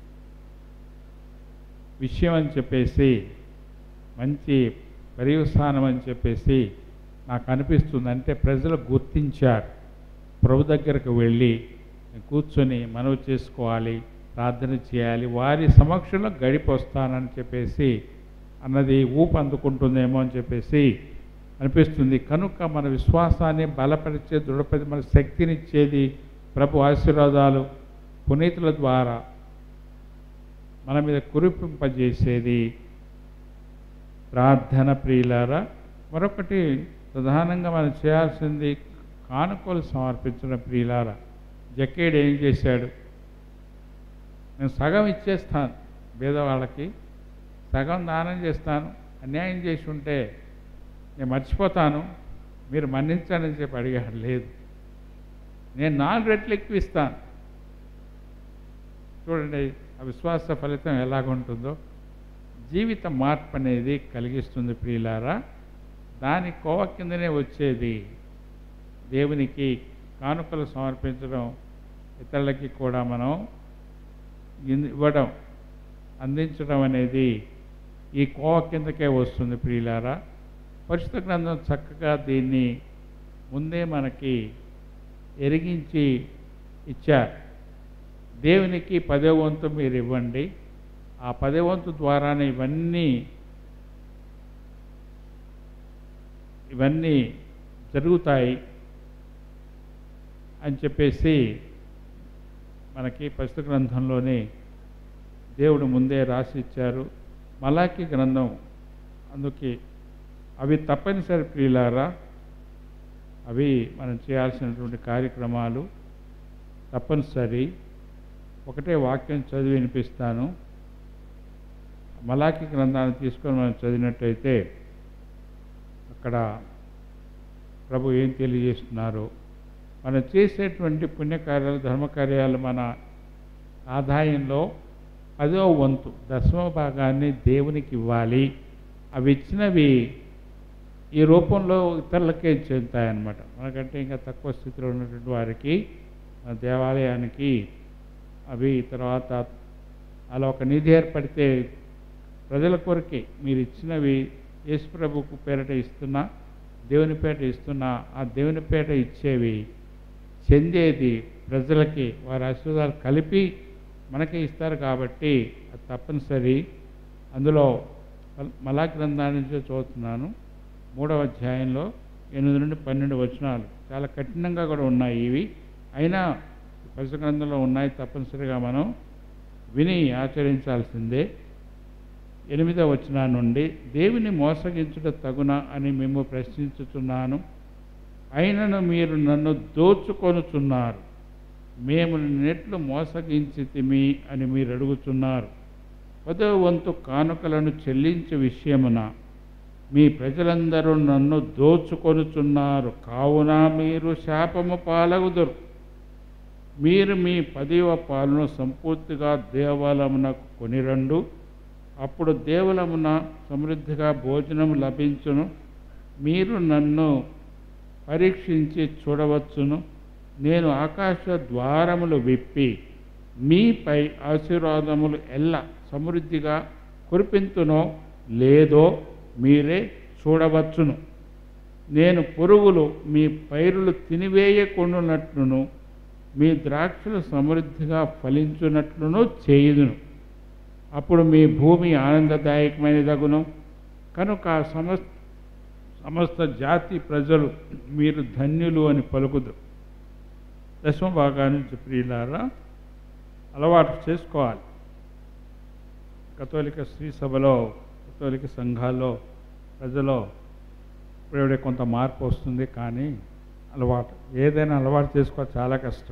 విషయం అని చెప్పేసి మంచి పర్యవసానం అని చెప్పేసి నాకు అనిపిస్తుంది అంటే ప్రజలు గుర్తించారు ప్రభు దగ్గరకు వెళ్ళి కూర్చొని మనవి చేసుకోవాలి ప్రార్థన చేయాలి వారి సమక్షంలో గడిపి వస్తానని చెప్పేసి అన్నది ఊపు అందుకుంటుందేమో అని చెప్పేసి అనిపిస్తుంది కనుక మన విశ్వాసాన్ని బలపరిచే దృఢపరి మన శక్తినిచ్చేది ప్రభు ఆశీర్వాదాలు పునీతుల ద్వారా మన మీద కురిపింపజేసేది ప్రార్థన ప్రియులారా మరొకటి ప్రధానంగా మనం చేయాల్సింది కానుకలు సమర్పించడం ప్రియులారా జక్కేడు ఏం చేశాడు నేను సగం ఇచ్చేస్తాను పేదవాళ్ళకి సగం దానం చేస్తాను అన్యాయం చేసి ఉంటే నేను మర్చిపోతాను మీరు మన్నించండి అని చెప్పి అడిగాడు లేదు నేను నాలుగు రెట్లు ఎక్కువ ఇస్తాను చూడండి ఆ విశ్వాస ఫలితం ఎలాగుంటుందో జీవిత మార్పు అనేది కలిగిస్తుంది ప్రియులారా దాని కోవ కిందనే వచ్చేది దేవునికి కానుకలు సమర్పించడం ఇతరులకి కూడా మనం ఇన్- ఇవ్వడం అందించడం అనేది ఈ కోవ కిందకే వస్తుంది ప్రియులారా పరిశుద్ధ గ్రంథం చక్కగా దీన్ని ముందే మనకి ఎరిగించి ఇచ్చారు దేవునికి పదే వంతు మీరు ఇవ్వండి ఆ పదే వంతు ద్వారానే ఇవన్నీ ఇవన్నీ జరుగుతాయి అని చెప్పేసి మనకి పరిశుద్ధ గ్రంథంలోనే దేవుడు ముందే రాసి ఇచ్చారు మలాకి గ్రంథం అందుకే అవి తప్పనిసరి ప్రియులారా అవి మనం చేయాల్సినటువంటి కార్యక్రమాలు తప్పనిసరి ఒకటే వాక్యం చదివి వినిపిస్తాను మలాకి గ్రంథాన్ని తీసుకొని మనం చదివినట్టయితే అక్కడ ప్రభు ఏం తెలియజేస్తున్నారు మనం చేసేటువంటి పుణ్యకార్యాలు ధర్మకార్యాలు మన ఆదాయంలో పదో వంతు దశమ భాగాన్ని దేవునికి ఇవ్వాలి అవి ఇచ్చినవి ఈ రూపంలో ఇతరులకే చెందుతాయన్నమాట మనకంటే ఇంకా తక్కువ స్థితిలో ఉన్నటువంటి వారికి మన దేవాలయానికి అవి తర్వాత అలా ఒక నిధి ఏర్పడితే ప్రజల కొరకే మీరు ఇచ్చినవి యేసుప్రభుకు పేరట ఇస్తున్నా దేవుని పేట ఇస్తున్నా ఆ దేవుని పేట ఇచ్చేవి చెందేది ప్రజలకి వారి ఆశీర్వాదాలు కలిపి మనకే ఇస్తారు కాబట్టి అది తప్పనిసరి అందులో మల్- మలా గ్రంథాన్ని నుంచి చదువుతున్నాను మూడవ అధ్యాయంలో ఎనిమిది నుండి పన్నెండు వచనాలు చాలా కఠినంగా కూడా ఉన్నాయి ఇవి అయినా పరిశు గ్రంథంలో ఉన్నాయి తప్పనిసరిగా మనం విని ఆచరించాల్సిందే ఎనిమిదవ వచనా నుండి దేవుని మోసగించుట తగున అని మేము ప్రశ్నించుచున్నాను అయినను మీరు నన్ను దోచుకొనుచున్నారు మేము నెట్లు మోసగించితిమి అని మీరు అడుగుతున్నారు పదో వంతు కానుకలను చెల్లించే విషయమున మీ ప్రజలందరూ నన్ను దోచుకొనుచున్నారు కావున మీరు శాపము పాలగుదురు మీరు మీ పదివ పాలను సంపూర్తిగా దేవాలయమునకు కొనిరండు అప్పుడు దేవులమున సమృద్ధిగా భోజనం లభించును మీరు నన్ను పరీక్షించి చూడవచ్చును నేను ఆకాశ ద్వారములు విప్పి మీపై ఆశీర్వాదములు ఎల్ల సమృద్ధిగా కురిపించునో లేదో మీరే చూడవచ్చును నేను పురుగులు మీ పైరులు తినివేయకుండానట్లును మీ ద్రాక్షలు సమృద్ధిగా ఫలించునట్లును చేయుదును అప్పుడు మీ భూమి ఆనందదాయకమైనదగును కనుక సమస్త సమస్త జాతి ప్రజలు మీరు ధన్యులు అని పలుకుదు దశమ భాగాన్ని నుంచి ప్రియులారా అలవాటు చేసుకోవాలి కథోలిక శ్రీ సభలో కథోలిక సంఘాల్లో ప్రజలో ఇప్పుడే కొంత మార్పు వస్తుంది కానీ అలవాటు ఏదైనా అలవాటు చేసుకోవాలి చాలా కష్టం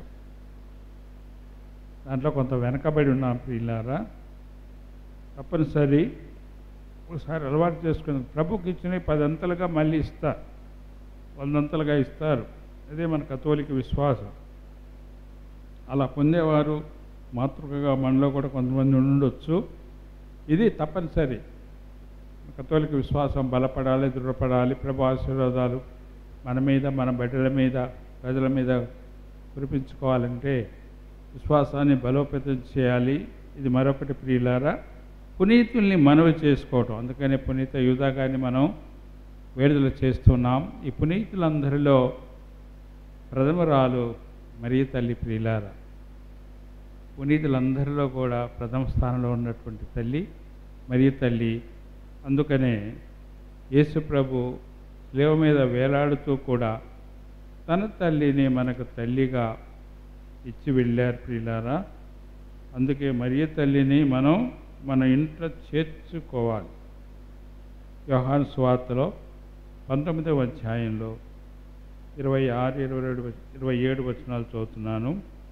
దాంట్లో కొంత వెనకబడి ఉన్నాం ప్రియులారా తప్పనిసరి ఒకసారి అలవాటు చేసుకుని ప్రభుకి ఇచ్చినవి పదంతలుగా మళ్ళీ ఇస్తారు వందంతలుగా ఇస్తారు అదే మన కథోలిక విశ్వాసం అలా పొందేవారు మాతృకగా మనలో కూడా కొంతమంది ఉండొచ్చు ఇది తప్పనిసరి కథోలిక విశ్వాసం బలపడాలి దృఢపడాలి ప్రభు ఆశీర్వాదాలు మన మీద మన బిడ్డల మీద ప్రజల మీద కురిపించుకోవాలంటే విశ్వాసాన్ని బలోపేతం చేయాలి ఇది మరొకటి ప్రియులారా పునీతుల్ని మనవి చేసుకోవటం అందుకనే పునీత యూదాగాన్ని మనం విడుదల చేస్తున్నాం ఈ పునీతులందరిలో ప్రథమరాలు మరియ తల్లి ప్రియులారా పునీతులందరిలో కూడా ప్రథమ స్థానంలో ఉన్నటువంటి తల్లి మరియ తల్లి అందుకనే యేసు ప్రభు లేవ మీద వేలాడుతూ కూడా తన తల్లిని మనకు తల్లిగా ఇచ్చి వెళ్ళారు ప్రియులారా అందుకే మరియ తల్లిని మనం మన ఇంట్లో చేర్చుకోవాలి వ్యవహార స్వార్తలో పంతొమ్మిదవ అధ్యాయంలో ఇరవై ఆరు ఇరవై రెండు ఇరవై ఏడు వచనాలు చదువుతున్నాను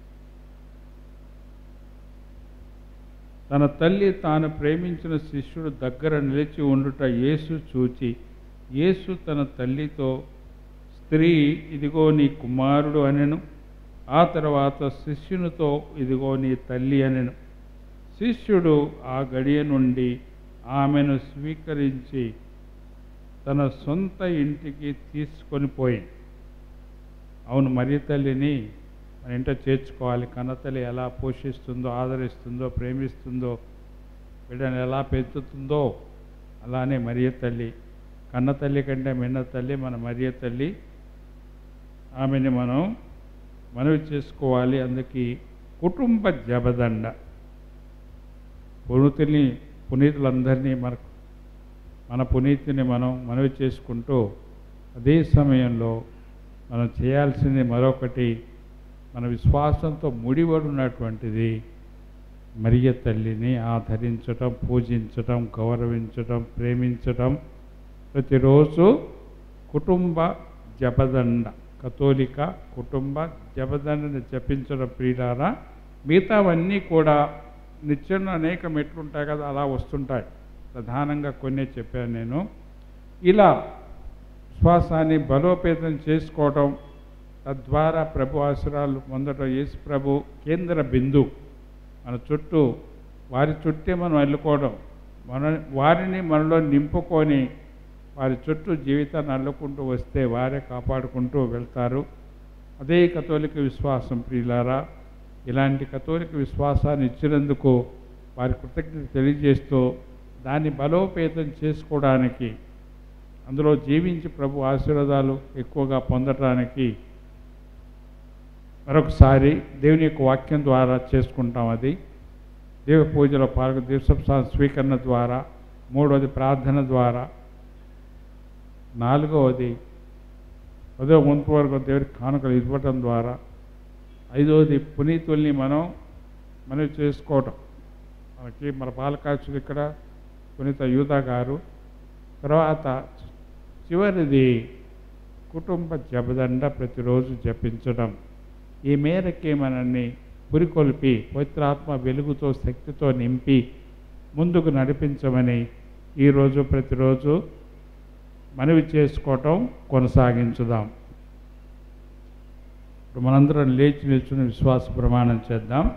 తన తల్లి తాను ప్రేమించిన శిష్యుడు దగ్గర నిలిచి ఉండుట యేసు చూచి యేసు తన తల్లితో స్త్రీ ఇదిగో నీ కుమారుడు అనెను ఆ తర్వాత శిష్యునితో ఇదిగో నీ తల్లి అనెను శిష్యుడు ఆ గడియ నుండి ఆమెను స్వీకరించి తన సొంత ఇంటికి తీసుకొని పోయింది అవును మరి తల్లిని మన ఇంట చేర్చుకోవాలి కన్నతల్లి ఎలా పోషిస్తుందో ఆదరిస్తుందో ప్రేమిస్తుందో బిడ్డను ఎలా పెంచుతుందో అలానే మరియ తల్లి కన్న తల్లి కంటే మిన్న తల్లి మన మరియ తల్లి ఆమెని మనం మనవి చేసుకోవాలి అందుకే కుటుంబ జబదండ పునీతుల్ని పునీతులందరినీ మనకు మన పునీతిని మనం మనవి చేసుకుంటూ అదే సమయంలో మనం చేయాల్సింది మరొకటి మన విశ్వాసంతో ముడిపడి ఉన్నటువంటిది మరియ తల్లిని ఆదరించటం పూజించటం గౌరవించటం ప్రేమించటం ప్రతిరోజు కుటుంబ జపదండ కథోలిక కుటుంబ జపదండని జపించడం ప్రియులారా మిగతావన్నీ కూడా నిత్యం అనేక మెట్లు ఉంటాయి కదా అలా వస్తుంటాయి ప్రధానంగా కొన్ని చెప్పాను నేను ఇలా విశ్వాసాన్ని బలోపేతం చేసుకోవటం తద్వారా ప్రభు ఆశ్రాలు పొందడం యేసు ప్రభు కేంద్ర బిందు మన చుట్టూ వారి చుట్టే మనం వెళ్ళుకోవడం మన వారిని మనలో నింపుకొని వారి చుట్టూ జీవితాన్ని అల్లుకుంటూ వస్తే వారే కాపాడుకుంటూ వెళ్తారు అదే కథోలిక విశ్వాసం ప్రియులారా ఇలాంటి కథోలిక విశ్వాసాన్ని ఇచ్చినందుకు వారి కృతజ్ఞత తెలియజేస్తూ దాన్ని బలోపేతం చేసుకోవడానికి అందులో జీవించి ప్రభు ఆశీర్వాదాలు ఎక్కువగా పొందటానికి మరొకసారి దేవుని యొక్క వాక్యం ద్వారా చేసుకుంటాం అది దేవ పూజలో పాల్గొ దివసప్సాద స్వీకరణ ద్వారా మూడవది ప్రార్థన ద్వారా నాలుగవది పదో ముందు వరకు దేవుడికి కానుకలు ఇవ్వటం ద్వారా ఐదవది పునీతుల్ని మనం మనం చేసుకోవటం మనకి మన పాలకాచులు ఇక్కడ పునీత యూదా గారు తర్వాత చివరిది కుటుంబ జపదండ ప్రతిరోజు జపించడం ఈ మేరకి మనల్ని పురికొల్పి పవిత్రాత్మ వెలుగుతో శక్తితో నింపి ముందుకు నడిపించమని ఈరోజు ప్రతిరోజు మనవి చేసుకోవటం కొనసాగించుదాం ఇప్పుడు మనందరం లేచి నిల్చుని విశ్వాస ప్రమాణం చేద్దాం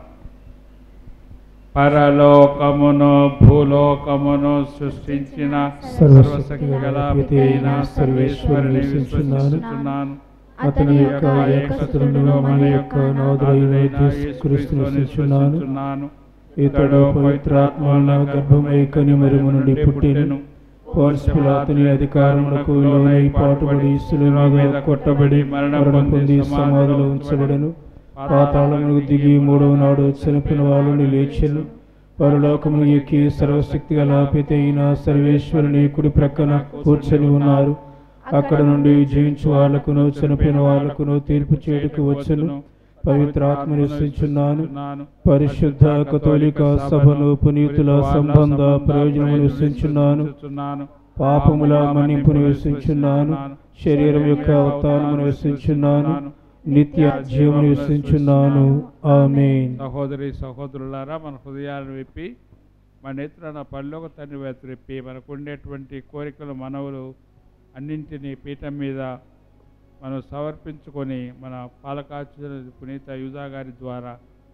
పరలోకమును భూలోకమును సృష్టించిన సర్వశక్తి గల పితైన సర్వేశ్వరుని విశ్వసిస్తున్నాను అతని యొక్క ఏకత్రునిలో మన యొక్క నోదరైన యేసుక్రీస్తును విశ్వసిస్తున్నాను ఇతడు పవిత్రాత్మల గర్భమై కనిమరుము నుండి పుట్టిన పోన్స్పిలాతుని అధికారములకు లోనై పాటుబడి సులునాగా కొట్టబడి మరణం పొంది సమాధిలో ఉంచబడను పాతాళములకు దిగి మూడవ నాడు చనిపోయిన వాళ్ళని లేచెను పరలోకమును ఎక్కి సర్వశక్తి గల అయిన సర్వేశ్వరుని కుడి ప్రక్కన కూర్చొని ఉన్నారు అక్కడ నుండి జీవించు వాళ్ళకును చనిపోయిన వాళ్ళకును తీర్పు చేయడానికి వచ్చును పవిత్రాత్మ నివసించున్నాను పరిశుద్ధ కథోలిక సభను పునీతుల సంబంధ ప్రయోజనము నివసించున్నాను పాపముల మన్నింపు నివసించున్నాను శరీరం యొక్క అవతారము నివసించున్నాను నిత్య జీవము నివసించున్నాను ఆమేన్ సహోదరి సహోదరులారా మన హృదయాలను విప్పి మన నేత్రాన పల్లోక తండ్రి వైపు విప్పి మనకు ఉండేటువంటి కోరికలు మనవులు అన్నింటినీ పీఠం మీద మనం సమర్పించుకొని మన పాలకాచు పునీత యూదా గారి ద్వారా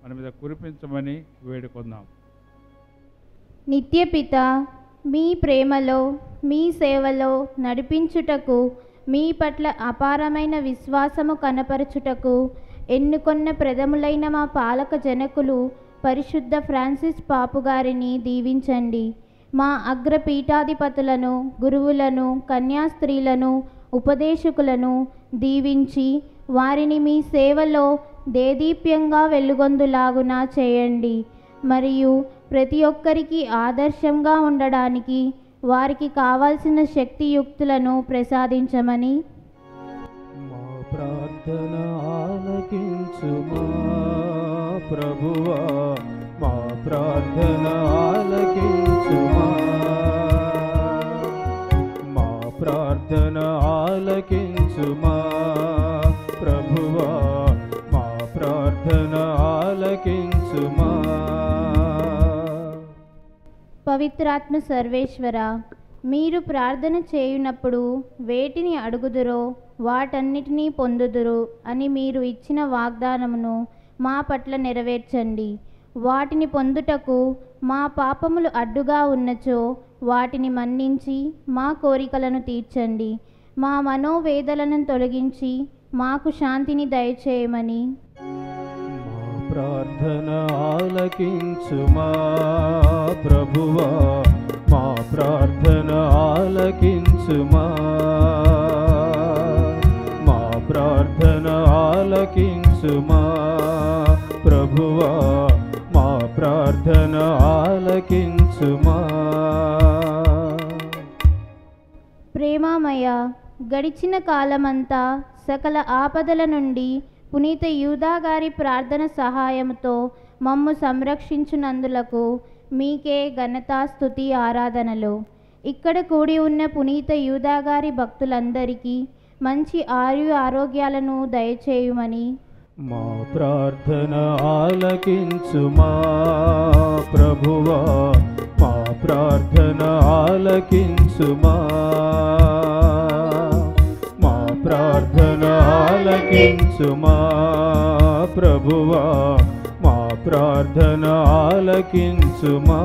మన మీద కురిపించమని వేడుకుందాం నిత్యపిత మీ ప్రేమలో మీ సేవలో నడిపించుటకు మీ పట్ల అపారమైన విశ్వాసము కనపరచుటకు ఎన్నుకొన్న ప్రథములైన మా పాలక జనకులు పరిశుద్ధ ఫ్రాన్సిస్ పాపు గారిని దీవించండి మా అగ్రపీఠాధిపతులను గురువులను కన్యాస్త్రీలను ఉపదేశకులను దీవించి వారిని మీ సేవలో దేదీప్యంగా వెలుగొందులాగున చేయండి మరియు ప్రతి ఒక్కరికి ఆదర్శంగా ఉండడానికి వారికి కావాల్సిన శక్తియుక్తులను ప్రసాదించమని మా ప్రార్థన ఆలకించుమా ప్రభువా మా ప్రార్థన ఆలకించుమా మా ప్రార్థన ఆలకించుమా ప్రభువా మా ప్రార్థన ఆలకించుమా పవిత్రాత్మ సర్వేశ్వర మీరు ప్రార్థన చేయునప్పుడు వేటిని అడుగుదురో వాటన్నిటినీ పొందుదురు అని మీరు ఇచ్చిన వాగ్దానమును మా పట్ల నెరవేర్చండి వాటిని పొందుటకు మా పాపములు అడ్డుగా ఉన్నచో వాటిని మన్నించి మా కోరికలను తీర్చండి మా మనోవేదలను తొలగించి మాకు శాంతిని దయచేయమని మా ప్రార్థన ఆలకించుమా ప్రభువా మా ప్రార్థన ఆలకించుమా మా ప్రార్థన ఆలకించుమా ప్రభువా మా ప్రార్థన ఆలకించుమా ప్రేమామయ గడిచిన కాలమంతా సకల ఆపదల నుండి పునీత యూదా గారి ప్రార్థన సహాయంతో మమ్ము సంరక్షించునందులకు మీకే ఘనత స్తుతి ఆరాధనలు ఇక్కడ కూడి ఉన్న పునీత యూదా గారి భక్తులందరికీ మంచి ఆయు ఆరోగ్యాలను దయచేయుమని మా ప్రార్థన ఆలకించుమా ప్రభువా మా ప్రార్థన ఆలకించుమా మా ప్రార్థన ఆలకించుమా ప్రభువా మా ప్రార్థన ఆలకించుమా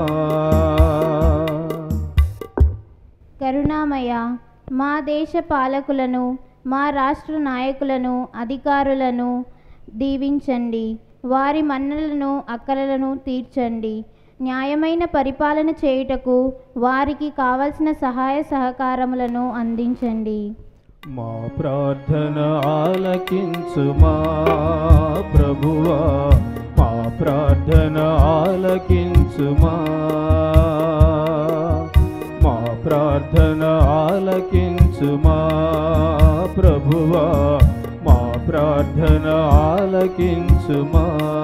కరుణామయ మా దేశ పాలకులను మా రాష్ట్ర నాయకులను అధికారులను దీవించండి వారి మన్నలను అక్కరలను తీర్చండి న్యాయమైన పరిపాలన చేయుటకు వారికి కావలసిన సహాయ సహకారములను అందించండి మా ప్రార్థన ఆలకించుమా ప్రభువా మా ప్రార్థన ఆలకించుమా మా ప్రార్థన ఆలకించుమా ప్రభువా మా ప్రార్థన ఆలకించుమా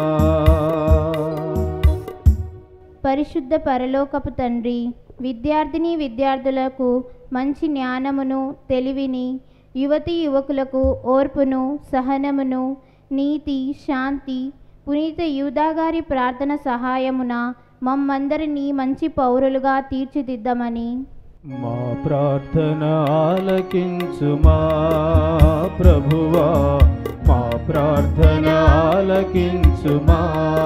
పరిశుద్ధ పరలోకపు తండ్రి విద్యార్థిని విద్యార్థులకు మంచి జ్ఞానమును తెలివిని యువతి యువకులకు ఓర్పును సహనమును నీతి శాంతి పునీత యూదా గారి ప్రార్థన సహాయమున మమ్మందరినీ మంచి పౌరులుగా తీర్చిదిద్దమని మా ప్రార్థన ఆలకించుమా ప్రభువా మా ప్రార్థన ఆలకించుమా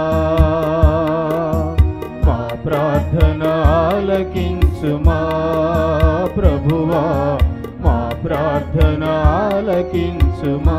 మా ప్రార్థన ఆలకించుమా ప్రభువా మా ప్రార్థన ఆలకించుమా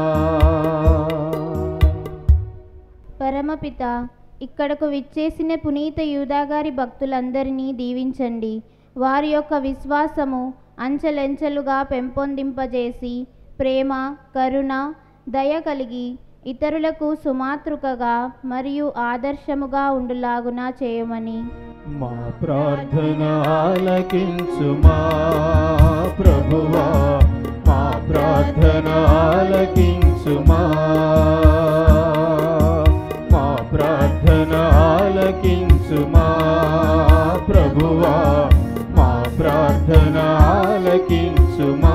పరమపిత ఇక్కడకు విచ్చేసిన పునీత యూదా గారి భక్తులందరినీ దీవించండి వారి యొక్క విశ్వాసము అంచెలంచెలుగా పెంపొందింపజేసి ప్రేమ కరుణ దయ కలిగి ఇతరులకు సుమాతృకగా మరియు ఆదర్శముగా ఉండులాగునా చేయమని మా ప్రార్థన ఆలకించుమా ప్రభువా మా ప్రార్థన ఆలకించుమా మా ప్రార్థన ఆలకించుమా ప్రభువా మా ప్రార్థన ఆలకించుమా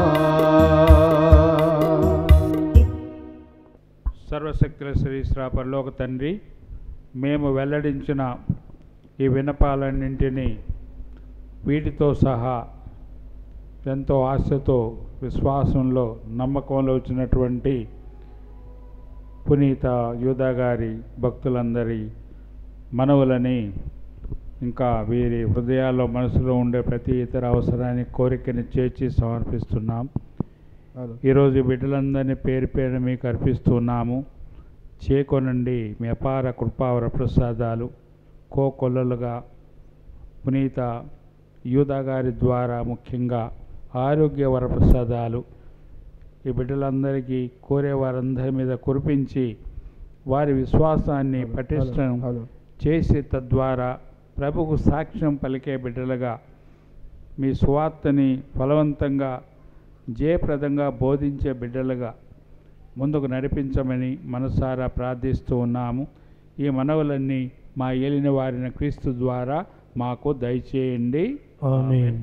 సర్వశక్తుల శ్రీ శ్రాపరలోక తండ్రి మేము వెల్లడించిన ఈ వినపాలన్నింటినీ వీటితో సహా ఎంతో ఆశతో విశ్వాసంలో నమ్మకంలో వచ్చినటువంటి పునీత యూదా గారి భక్తులందరి మనవులని ఇంకా వీరి హృదయాల్లో మనసులో ఉండే ప్రతి ఇతర అవసరాన్ని కోరికని చేర్చి సమర్పిస్తున్నాం ఈరోజు బిడ్డలందరినీ పేరు పేరు మీకు అర్పిస్తున్నాము చేకొనండి మీ అపార కృపావర ప్రసాదాలు కోకొల్లలుగా పునీత యూదా గారి ద్వారా ముఖ్యంగా ఆరోగ్య వరప్రసాదాలు ఈ బిడ్డలందరికీ కోరే వారందరి మీద కురిపించి వారి విశ్వాసాన్ని పటిష్టం చేసి తద్వారా ప్రభుకు సాక్ష్యం పలికే బిడ్డలుగా మీ సువార్తని ఫలవంతంగా జయప్రదంగా బోధించే బిడ్డలుగా ముందుకు నడిపించమని మనసారా ప్రార్థిస్తూ ఉన్నాము ఈ మనవులన్నీ మా ఏలిన వారిన క్రీస్తు ద్వారా మాకు దయచేయండి ఆమేన్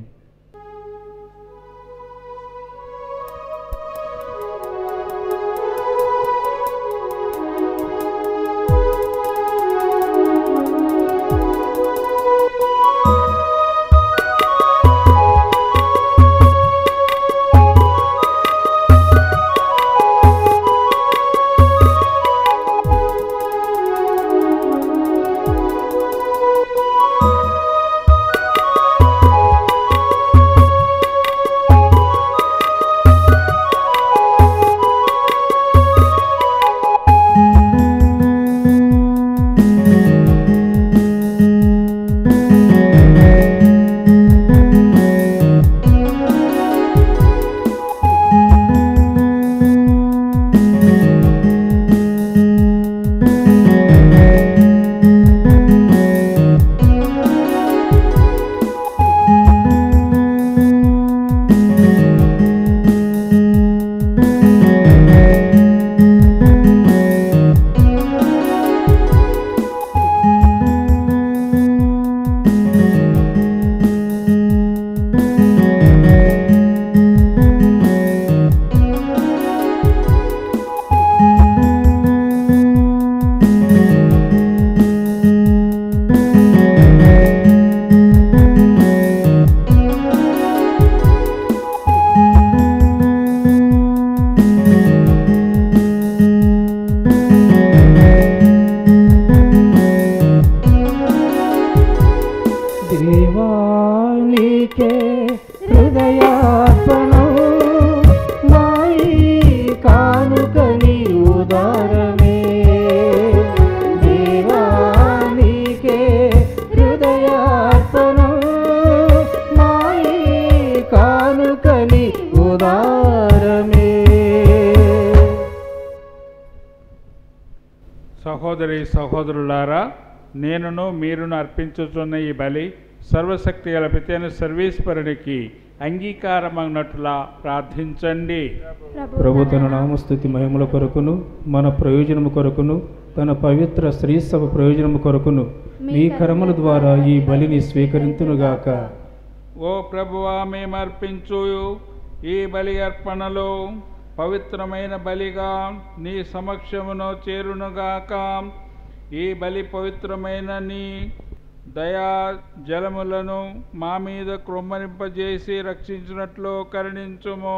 దేవానికే హృదయార్పణం మాయి కానుకని ఉదారమే దేవానికే హృదయార్పణం మాయి కానుకని ఉదారమే సహోదరి సహోదరులారా నేనును మీరును అర్పించుతున్న ఈ బలి సర్వశక్తి గల పితైన సర్వేశ్వరునికి అంగీకారమగినట్లా ప్రార్థించండి ప్రభు తన నామస్థుతి మహిమల కొరకును మన ప్రయోజనము కొరకును తన పవిత్ర శ్రీసభ ప్రయోజనము కొరకును మీ కర్మల ద్వారా ఈ బలిని స్వీకరింతునుగాక ఓ ప్రభువా మేము అర్పించు ఈ బలి అర్పణలో పవిత్రమైన బలిగా నీ సమక్షమును చేరునుగాక ఈ బలి పవిత్రమైన నీ దయా జలములను మా మీద క్రొమ్మరింపజేసి రక్షించినట్లు కరుణించుము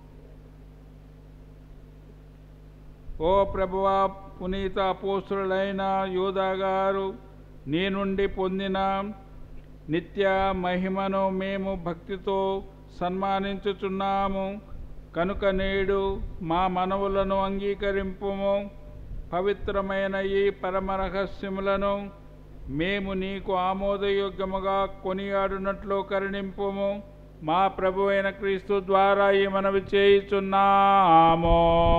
ఓ ప్రభువా పునీత అపోస్తులైన యోధా గారు నీ నుండి పొందిన నిత్య మహిమను మేము భక్తితో సన్మానించుచున్నాము కనుక నేడు మా మనవులను అంగీకరింపుము పవిత్రమైన ఈ పరమ రహస్యములను మేము నీకు ఆమోదయోగ్యముగా కొనియాడునట్లు కరుణింపుము మా ప్రభు అయిన క్రీస్తు ద్వారా ఈ మనవి చేయుచున్నాము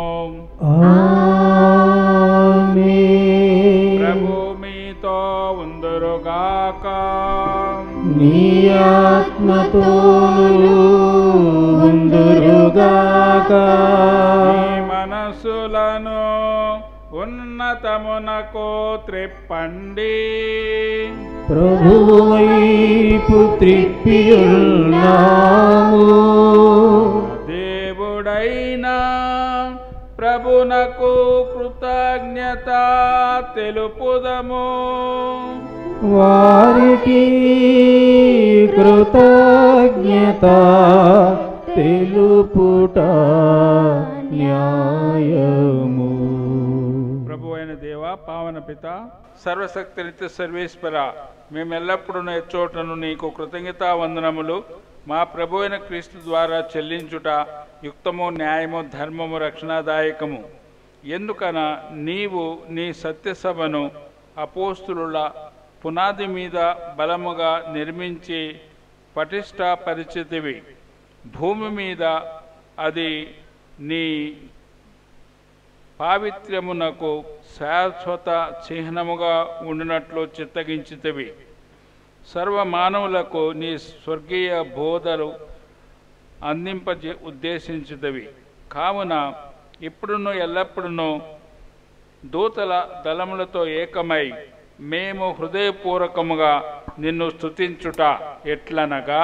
ప్రభు మీతో ఉందురుగాక నీ ఆత్మతోను ఉందురుగాక మీ మనస్సులను ఉన్నతమునకు త్రిప్పండి ప్రభువు వైపు త్రిప్పియున్నాము దేవుడైన ప్రభునకు కృతజ్ఞత తెలుపుదము వారికి కృతజ్ఞత తెలుపుట న్యాయము పావన పిత సర్వశక్తి నిత్య సర్వేశ్వర మేమెల్లప్పుడూ ఎచ్చోటను నీకు కృతజ్ఞతా వందనములు మా ప్రభు అయిన క్రీస్తు ద్వారా చెల్లించుట యుక్తము న్యాయము ధర్మము రక్షణాదాయకము ఎందుకన నీవు నీ సత్యసభను అపోస్తులుల పునాది మీద బలముగా నిర్మించి పటిష్టపరిచితివి భూమి మీద అది నీ పావిత్ర్యమునకు శాశ్వత చిహ్నముగా ఉండినట్లు చిత్తగించితివి సర్వ మానవులకు నీ స్వర్గీయ బోధలు అందింపజే ఉద్దేశించితవి కావున ఇప్పుడును ఎల్లప్పుడూ దూతల దళములతో ఏకమై మేము హృదయపూర్వకముగా నిన్ను స్తుతించుట ఎట్లనగా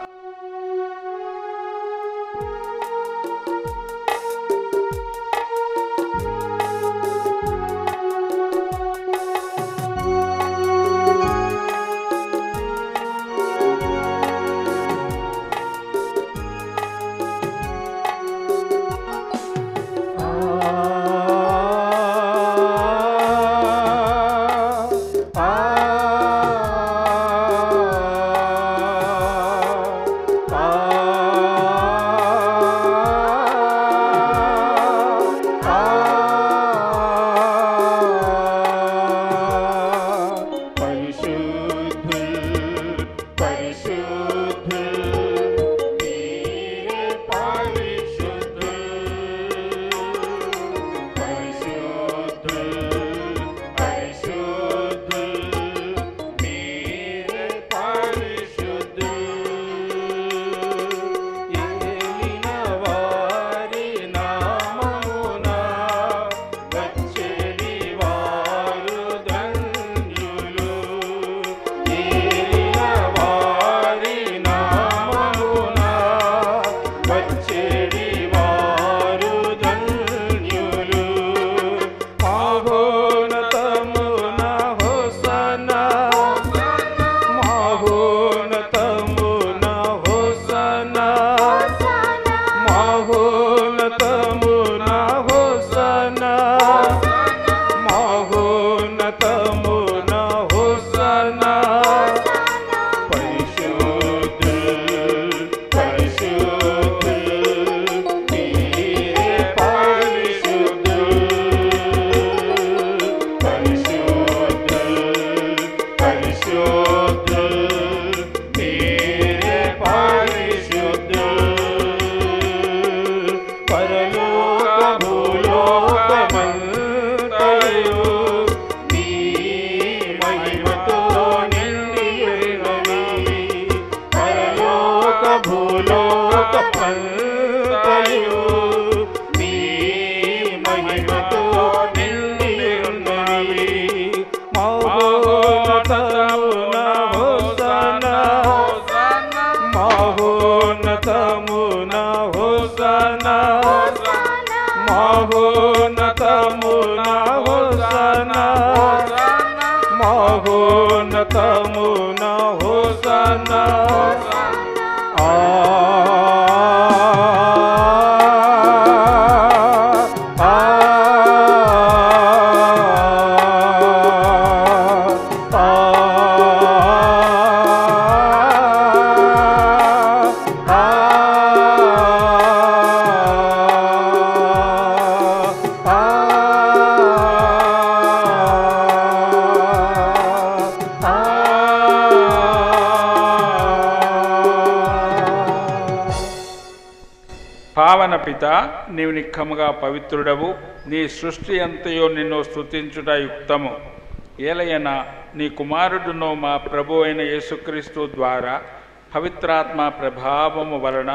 పావన పిత నీవు నిక్కముగా పవిత్రుడవు నీ సృష్టి అంతయో నిన్ను స్తుతించుట యుక్తము ఏలయన నీ కుమారుడును మా ప్రభు అయిన యేసుక్రీస్తు ద్వారా పవిత్రాత్మ ప్రభావము వలన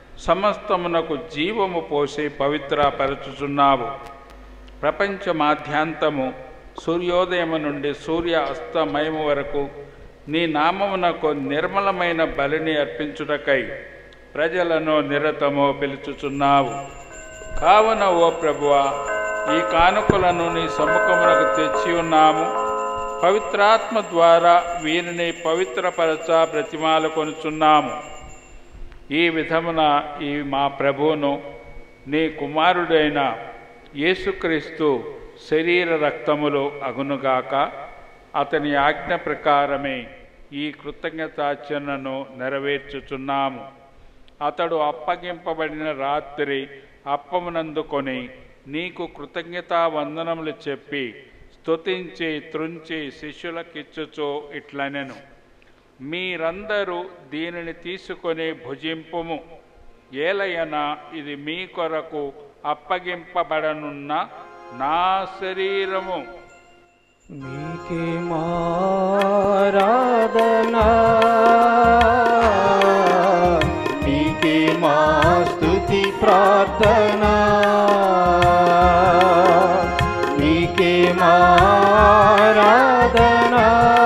సమస్తమునకు జీవము పోసి పవిత్రపరచుచున్నావు ప్రపంచ మాధ్యాంతము సూర్యోదయము నుండి సూర్య అస్తమయము వరకు నీ నామమునకు నిర్మలమైన బలిని అర్పించుటకై ప్రజలను నిరతము పిలుచుచున్నావు కావున ఓ ప్రభువా ఈ కానుకలను నీ సముఖమునకు తెచ్చి ఉన్నాము పవిత్రాత్మ ద్వారా వీరిని పవిత్రపరచ బ్రతిమాలు కొనుచున్నాము ఈ విధమున ఈ మా ప్రభువును నీ కుమారుడైన యేసుక్రీస్తు శరీర రక్తములు అగునుగాక అతని ఆజ్ఞ ప్రకారమే ఈ కృతజ్ఞతాచరణను నెరవేర్చుచున్నాము అతడు అప్పగింపబడిన రాత్రి అప్పమునందుకొని నీకు కృతజ్ఞతా వందనములు చెప్పి స్తుతించి త్రుంచి శిష్యులకిచ్చుచు ఇట్లనెను మీరందరూ దీనిని తీసుకొని భుజింపుము ఏలయన ఇది మీ కొరకు అప్పగింపబడనున్న నా శరీరము మీకే మారాధనా మీకే మా స్తుతి ప్రార్థనా మీకే మారాధనా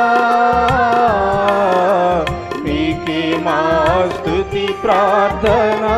మీకే మా స్తుతి ప్రార్థనా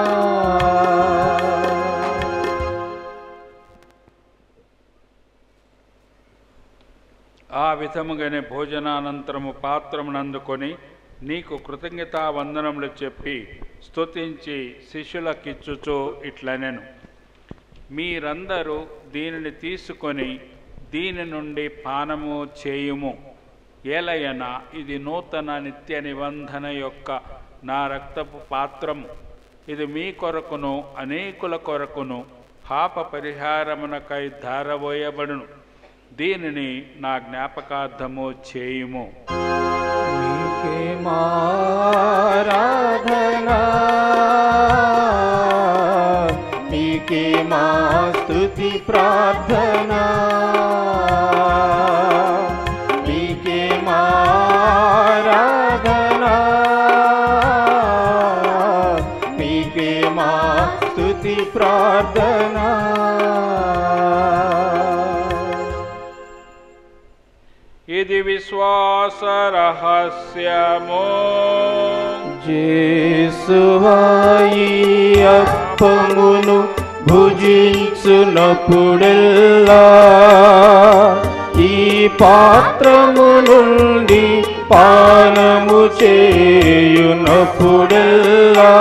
ఆ విధముగానే భోజనానంతరము పాత్రమునందుకొని నీకు కృతజ్ఞతా వందనములు చెప్పి స్తుతించి శిష్యులకిచ్చుచు ఇట్లనెను మీరందరూ దీనిని తీసుకొని దీని నుండి పానము చేయుము ఏలయన ఇది నూతన నిత్య నిబంధన యొక్క నా రక్తపు పాత్రము ఇది మీ కొరకును అనేకుల కొరకును పాప పరిహారమునకై ధారబోయబడును దీనిని నా జ్ఞాపకార్థము చేయుము మీకే మారాధనా మీకే మా స్తుతి ప్రార్థనా మీకే మారాధనా మీకే మా స్తుతి ప్రార్థనా ఇది విశ్వాస రహస్యము జేసువాయి అప్పమును భుజించునప్పుడెల్లా ఈ పాత్రము నుండి పానము చేయునప్పుడెల్లా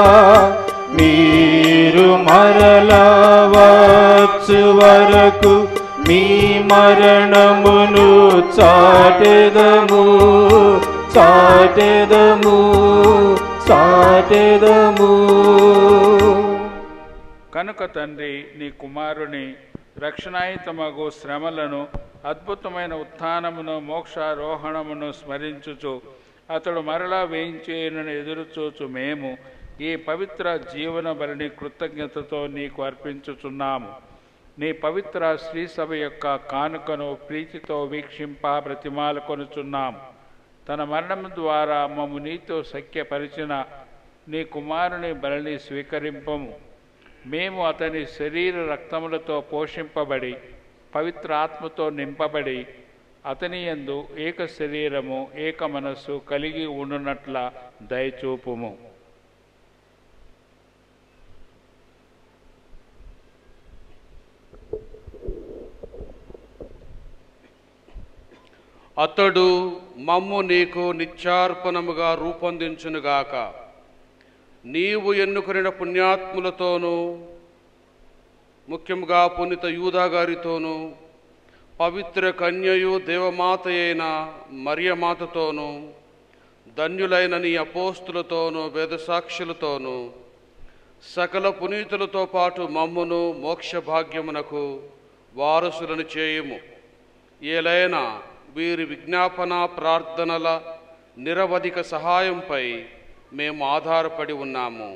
మీరు మరలా వచ్చు వరకు మీ మరణమును చాటెదము చాటెదము చాటెదము కనుక తండ్రి నీ కుమారుని రక్షణాయుతమగు శ్రమలను అద్భుతమైన ఉత్థానమును మోక్షారోహణమును స్మరించుచు అతడు మరలా వేయించేయనని ఎదురుచూచు మేము ఈ పవిత్ర జీవన బలిని కృతజ్ఞతతో నీకు అర్పించుచున్నాము నీ పవిత్ర శ్రీ సభ యొక్క కానుకను ప్రీతితో వీక్షింప బ్రతిమాలు కొనుచున్నాము తన మరణం ద్వారా మమ్ము నీతో సఖ్యపరిచిన నీ కుమారుని బలిని స్వీకరింపము మేము అతని శరీర రక్తములతో పోషింపబడి పవిత్ర ఆత్మతో నింపబడి అతని యందు ఏక శరీరము ఏక మనస్సు కలిగి ఉండునట్ల దయచూపుము అతడు మమ్ము నీకు నిత్యార్పణముగా రూపొందించునుగాక నీవు ఎన్నుకొనిన పుణ్యాత్ములతోనూ ముఖ్యంగా పునిత యూదా గారితోనూ పవిత్ర కన్యయు దేవమాత అయిన మరియమాతతోనూ ధన్యులైన నీ అపోస్తులతోనూ వేదసాక్షులతోనూ సకల పునీతులతో పాటు మమ్మును మోక్ష భాగ్యమునకు వారసులను చేయుము ఏలైనా వీరి విజ్ఞాపన ప్రార్థనల నిరవధిక సహాయంపై మేము ఆధారపడి ఉన్నాము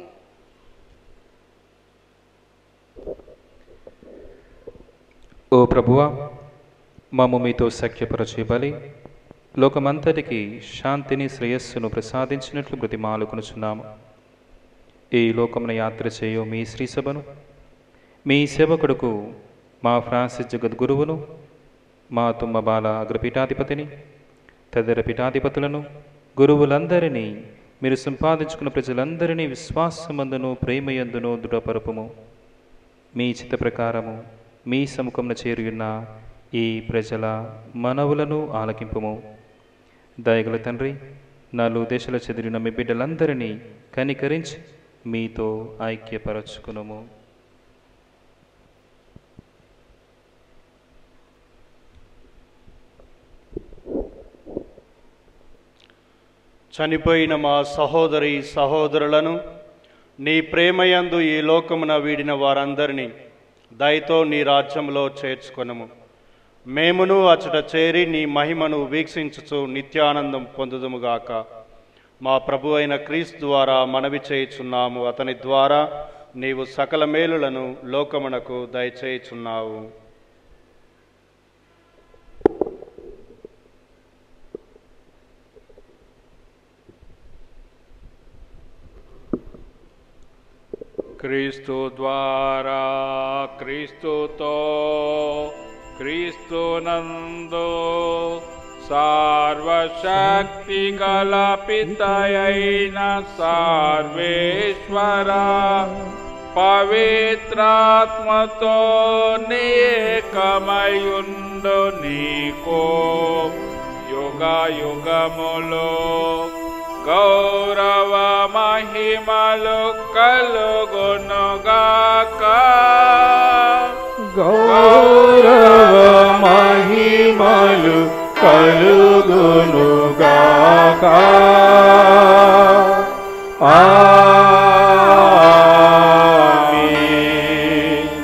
ఓ ప్రభువా మమ్ము మీతో సఖ్యపరచే బలి లోకమంతటికి శాంతిని శ్రేయస్సును ప్రసాదించినట్లు బ్రతిమాలుకొనుచున్నాము ఈ లోకమున యాత్ర చేయు మీ శ్రీసభను మీ సేవకుడుకు మా ఫ్రాన్సిస్ జగద్గురువును మా తుమ్మ బాల అగ్రపీఠాధిపతిని తదితర పీఠాధిపతులను గురువులందరినీ మీరు సంపాదించుకున్న ప్రజలందరినీ విశ్వాసమందును ప్రేమయందును దృఢపరపుము మీ చిత్త ప్రకారము మీ సముఖమున చేరియున్న ఈ ప్రజల మనవులను ఆలకింపుము దయగల తండ్రి నాలుగు దేశాల చెదిరిన మీ బిడ్డలందరినీ కనికరించి మీతో ఐక్యపరచుకునుము చనిపోయిన మా సహోదరి సహోదరులను నీ ప్రేమయందు ఈ లోకమున వీడిన వారందరినీ దయతో నీ రాజ్యంలో చేర్చుకొనము మేమును అచట చేరి నీ మహిమను వీక్షించుచు నిత్యానందం పొందుదుముగాక మా ప్రభు అయిన క్రీస్తు ద్వారా మనవి చేయుచున్నాము అతని ద్వారా నీవు సకల మేలులను లోకమునకు దయచేయుచున్నావు క్రీస్తు ద్వారా క్రీస్తుతో క్రీస్తునందు సార్వశక్తి గల పితయైన సర్వేశ్వర పవిత్రాత్మతో నీకమయుండు నీకో యుగ యుగములో గౌరవ మహిమలు కలుగునుగాక గౌరవ మహిమలు కలుగునుగాక ఆమేన్.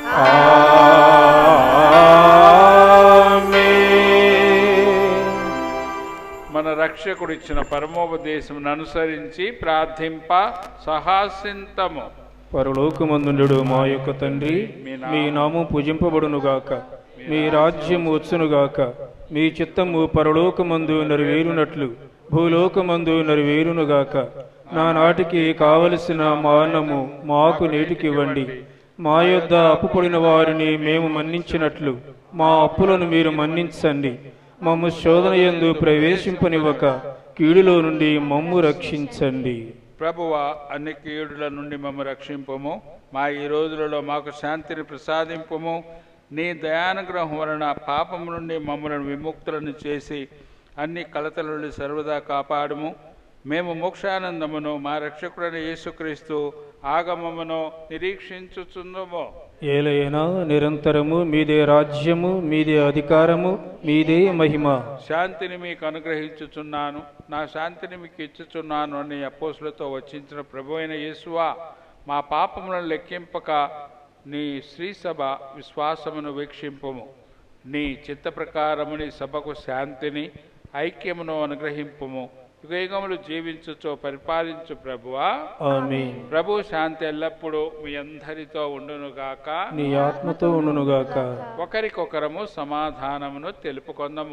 ఆమేన్. మన రక్షకుడు ఇచ్చిన పరమోపదేశమును అనుసరించి ప్రార్థింప సహాసింతము పరలోకమందుండు మా యొక్క తండ్రి మీ నామం పూజింపబడునుగాక మీ రాజ్యం వచ్చునుగాక మీ చిత్తము పరలోకమందు నెరవేరునట్లు భూలోకమందు నెరవేరునుగాక నా నాటికి కావలసిన మానము మాకు నేటికి ఇవ్వండి మా యొద్ద అప్పుపడిన వారిని మేము మన్నించినట్లు మా అప్పులను మీరు మన్నించండి మమ్ము శోధన యందు ప్రవేశింపనివ్వక కీడులో నుండి మమ్ము రక్షించండి ప్రభువ అన్ని కీడుల నుండి మమ్మ రక్షింపము మా ఈ రోజులలో మాకు శాంతిని ప్రసాదింపము నీ దయానుగ్రహం వలన పాపము నుండి మమ్మల్ని విముక్తులను చేసి అన్ని కలతల నుండి సర్వదా కాపాడుము మేము మోక్షానందమును మా రక్షకుడైన యేసుక్రీస్తు ఆగమమును నిరీక్షించుచుందము ఏలైనా నిరంతరము మీదే రాజ్యము మీదే అధికారము మీదే మహిమ శాంతిని మీకు అనుగ్రహించుచున్నాను నా శాంతిని మీకు ఇచ్చుచున్నాను అని అపోసులతో వచ్చించిన ప్రభు అయిన యేసువా మా పాపములను లెక్కింపక నీ శ్రీసభ విశ్వాసమును వీక్షింపము నీ చిత్త ప్రకారము నీ సభకు శాంతిని ఐక్యమును అనుగ్రహింపుము యుగయుగములు జీవించుచో పరిపాలించు ప్రభువా ఆమేన్ ప్రభు శాంతి ఎల్లప్పుడూ మీ అందరితో ఉండునుగాక నీ ఆత్మతో ఉండునుగాక ఒకరికొకరము సమాధానమును తెలుపుకొందము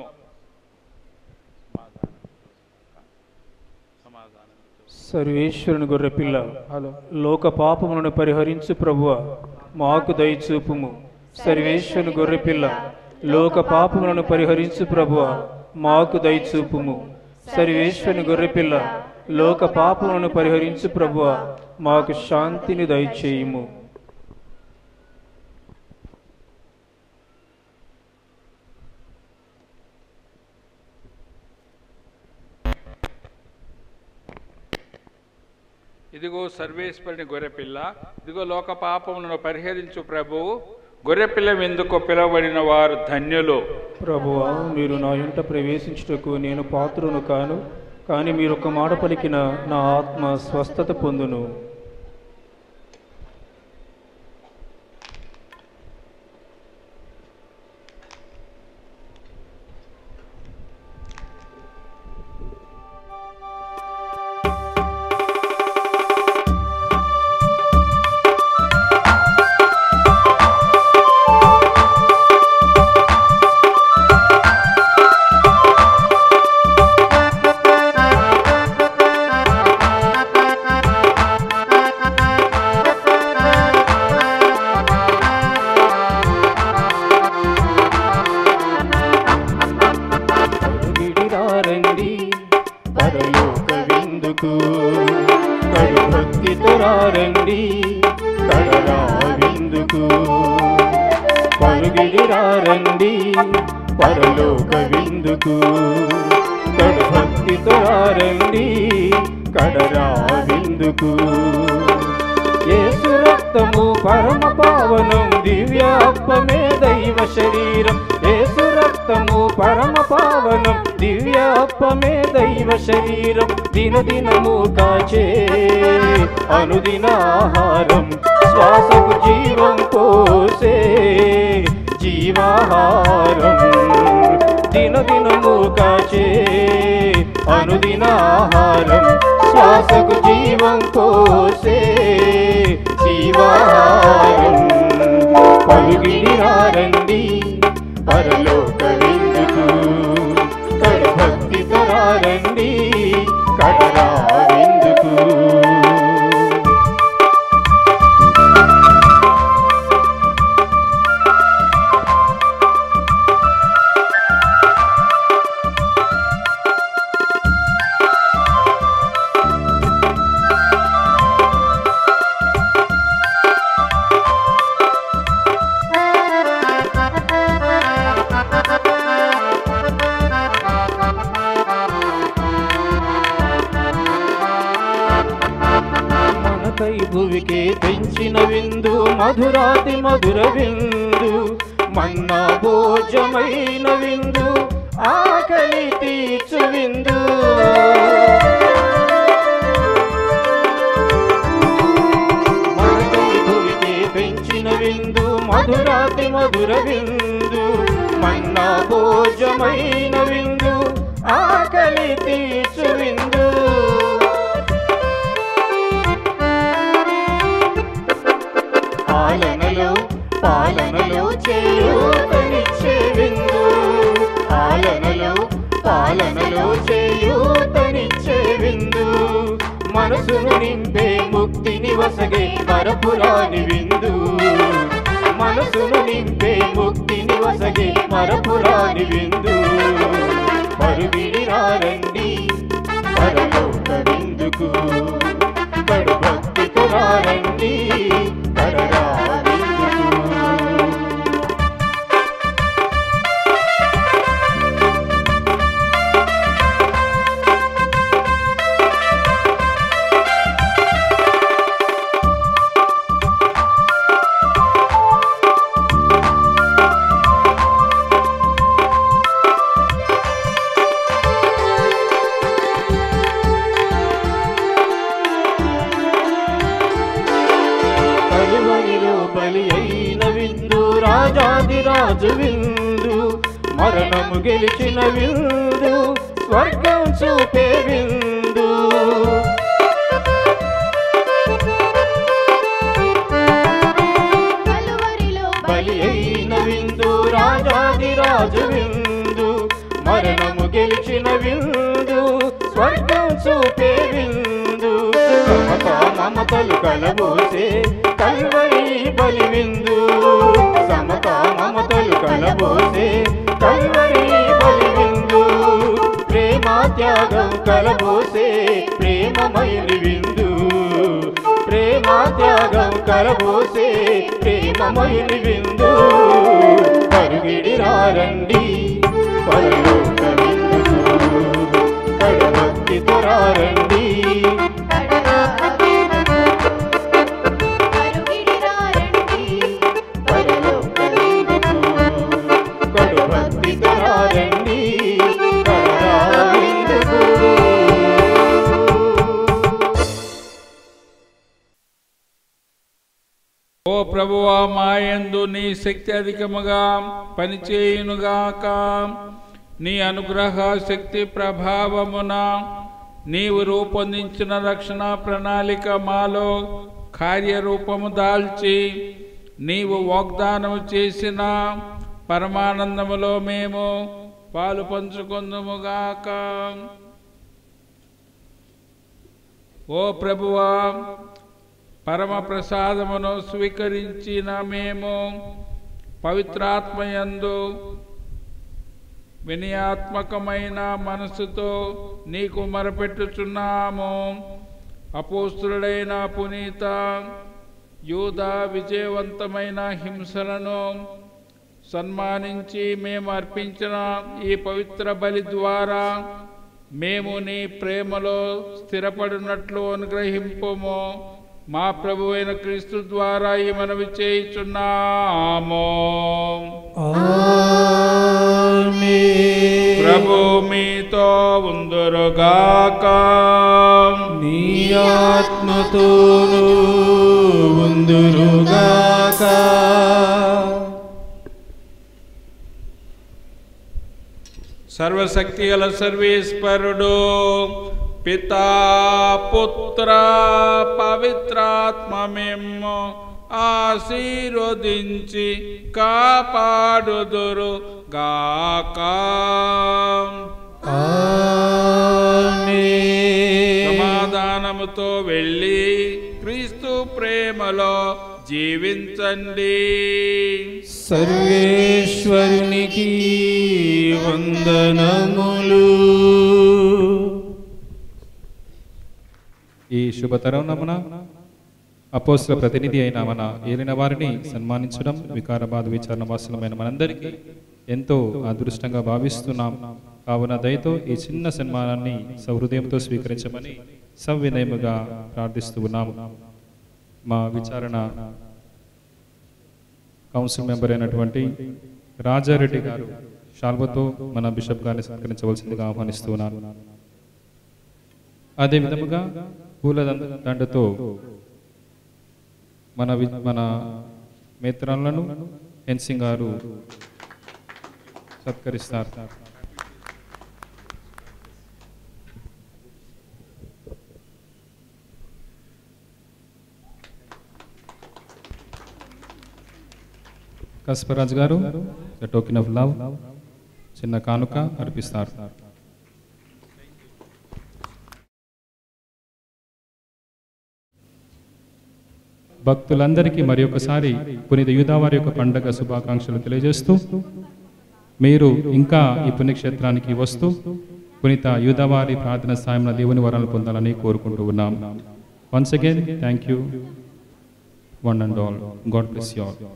సర్వేశ్వరుని గొర్రెపిల్ల లోక పాపములను పరిహరించు ప్రభువ మాకు దయచూపుము సర్వేశ్వరుని గొర్రెపిల్ల లోక పాపములను పరిహరించు ప్రభువ మాకు దయచూపుము సర్వేశ్వరుని గొర్రెపిల్ల లోక పాపములను పరిహరించు ప్రభువ మాకు శాంతిని దయచేయుము ఇదిగో సర్వేశ్వరుని గొర్రెపిల్ల ఇదిగో లోక పాపములను పరిహరించు ప్రభువు గొర్రెపిల్ల ఎందుకు పిలువబడిన వారు ధన్యులు ప్రభువా మీరు నా ఇంట ప్రవేశించుటకు నేను పాత్రును కాను కానీ మీరు ఒక మాట పలికిన నా ఆత్మ స్వస్థత పొందును రండి పరలోక విందుకు కడు భక్తితో రండి కడరా విందుకు పరుగిడిరా రండి పరలోక విందుకు కడు భక్తితో రండి కడరా విందుకు యేసు రక్తము పరమ పావనం దివ్యాత్మమే దైవ శరీరం యేసు రక్త రక్తము పరమ పావనం దివ్య అప్పమే దైవ శరీరం దినదినము కాచే అనుదిన ఆహారం శ్వాసకు జీవం పోసే జీవాహారం దినదినము కాచే అనుదిన ఆహారం శ్వాసకు జీవం పోసే జీవాహారం పలుగిరారండి పరలోక విందుకు కడు భక్తితో రండి కడరా విందుకు మనకై భువికే పెంచిన విందు మధురాతి మధుర విందు మన్నా భోజమైన విందు ఆకలి తీర్చు విందు మనకై భువికే పెంచిన విందు మధురాతి మధుర విందు మన్నా భోజమైన విందు ఆకలి తీర్చు విందు పాలనలో పాలనలో చేయూతనిచ్చే విందు పాలనలో పాలనలో చేయూతనిచ్చే విందు మనసును నింపే ముక్తిని వసగే మరపురాని విందు మనసును నింపే ముక్తిని వసగే మరపురాని విందు పరుగిడి రారండి పరలోక విందుకు కడు భక్తితో రారండి కరరా విందుకు కలువరిలో బలి అయిన విందు రాజాది రాజు విందు మరణము గెలిచిన విందు స్వర్గం చూపే విందు కలువరిలో బలి అయిన విందు రాజాది రాజు విందు మరణము గెలిచిన విందు స్వర్గం చూపే విందు సమత మమతలు కలబోసే కల్వరి బలి విందు సమత మమతలు కలబోసే కల్వరి బలి విందు ప్రేమ త్యాగం కలబోసే ప్రేమమయుని విందు ప్రేమ త్యాగం కలబోసే ప్రేమమయుని విందు పరుగిడి రారండి పరలోక విందుకు కడభక్తితో రారండి పరలోక విందుకు కడుభక్తితో రారండి కడరా విందుకు ఓ ప్రభువా మాయందు నీ శక్తి అధికముగా పనిచేయునుగాక నీ అనుగ్రహ శక్తి ప్రభావమున నీవు రూపొందించిన రక్షణ ప్రణాళిక మాలో కార్యరూపము దాల్చి నీవు వాగ్దానము చేసిన పరమానందములో మేము పాలు పంచుకుందుముగాక ఓ ప్రభువా పరమ ప్రసాదమును స్వీకరించిన మేము పవిత్రాత్మయందు వినయాత్మకమైన మనసుతో నీకు మొరపెట్టుచున్నాము అపోస్తుడైన పునీత యూద విజయవంతమైన హింసలను సన్మానించి మేము అర్పించిన ఈ పవిత్ర బలి ద్వారా మేము నీ ప్రేమలో స్థిరపడినట్లు అనుగ్రహింపుము మా ప్రభు అయిన క్రీస్తు ద్వారా ఈ మనవి చేయుచున్నాము ప్రభు మీతో ఉందరుగాక నీ ఆత్మతోను ఉందురుగాక సర్వశక్తి గల సర్వేశ్వరుడు పితా పుత్ర పవిత్రాత్మ మేము ఆశీర్వదించి కాపాడుదురు గాక సమాధానముతో వెళ్ళి క్రీస్తు ప్రేమలో జీవించండి సర్వేశ్వరునికి వందనములు ఈ శుభతరుణమున అపోస్తుల ప్రతినిధి అయిన మన ఏలిన వారిని సన్మానించడం వికారాబాద్ విచారణ వాసులమైన మనందరికీ ఎంతో అదృష్టంగా భావిస్తున్నాం కావున దయతో ఈ చిన్న సన్మానాన్ని సహృదయంతో స్వీకరించమని సవినయముగా ప్రార్థిస్తూ ఉన్నాము మా విచారణ కౌన్సిల్ మెంబర్ అయినటువంటి రాజారెడ్డి గారు షాల్వతో మన బిషప్ గారిని సత్కరించవలసిందిగా ఆహ్వానిస్తున్నాను అదే విధముగా పూల దండ- దండతో మన వి- మన మిత్రాలను హెన్సింగ్ గారు సత్కరిస్తారు కస్పరాజ్ గారు టోకెన్ ఆఫ్ లవ్ చిన్న కానుక అర్పిస్తారు భక్తులందరికీ మరి ఒకసారి పునీత యూదావారి యొక్క పండగ శుభాకాంక్షలు తెలియజేస్తూ మీరు ఇంకా ఈ పుణ్యక్షేత్రానికి వస్తూ పునీత యూదావారి ప్రార్థన సాయంలో దేవుని వరాలు పొందాలని కోరుకుంటూ ఉన్నాం once again thank you one and all God bless you all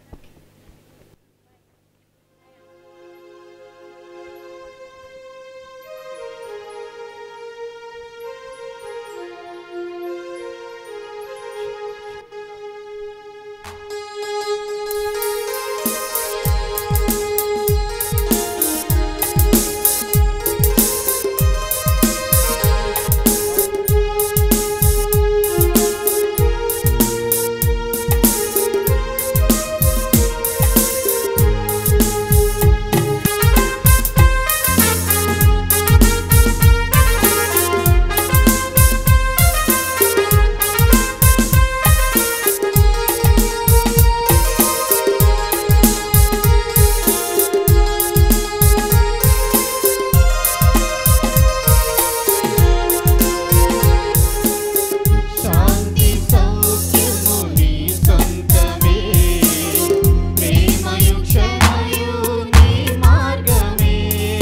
శాంతి సౌఖ్యము నీ సొంతమే ప్రేమయు క్షమయు నీ మార్గమే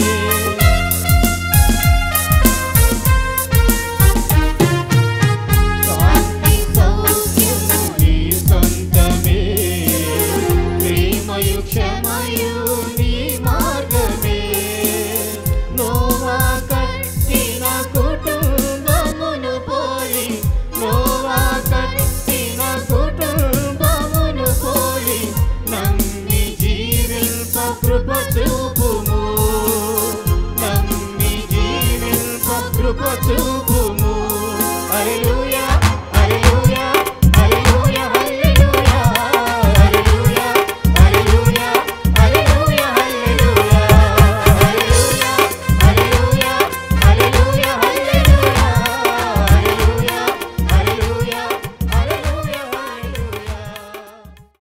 శాంతి సౌఖ్యము నీ సొంతమే ప్రేమయు క్షమయు నీ మార్గమే నోవా కట్టిన కుటుంబమును పోలి నోవా కట్టిన కుటుంబమును పోలి నమ్మి జీవింప కృప చూపుము నమ్మి జీవింప కృప చూపుము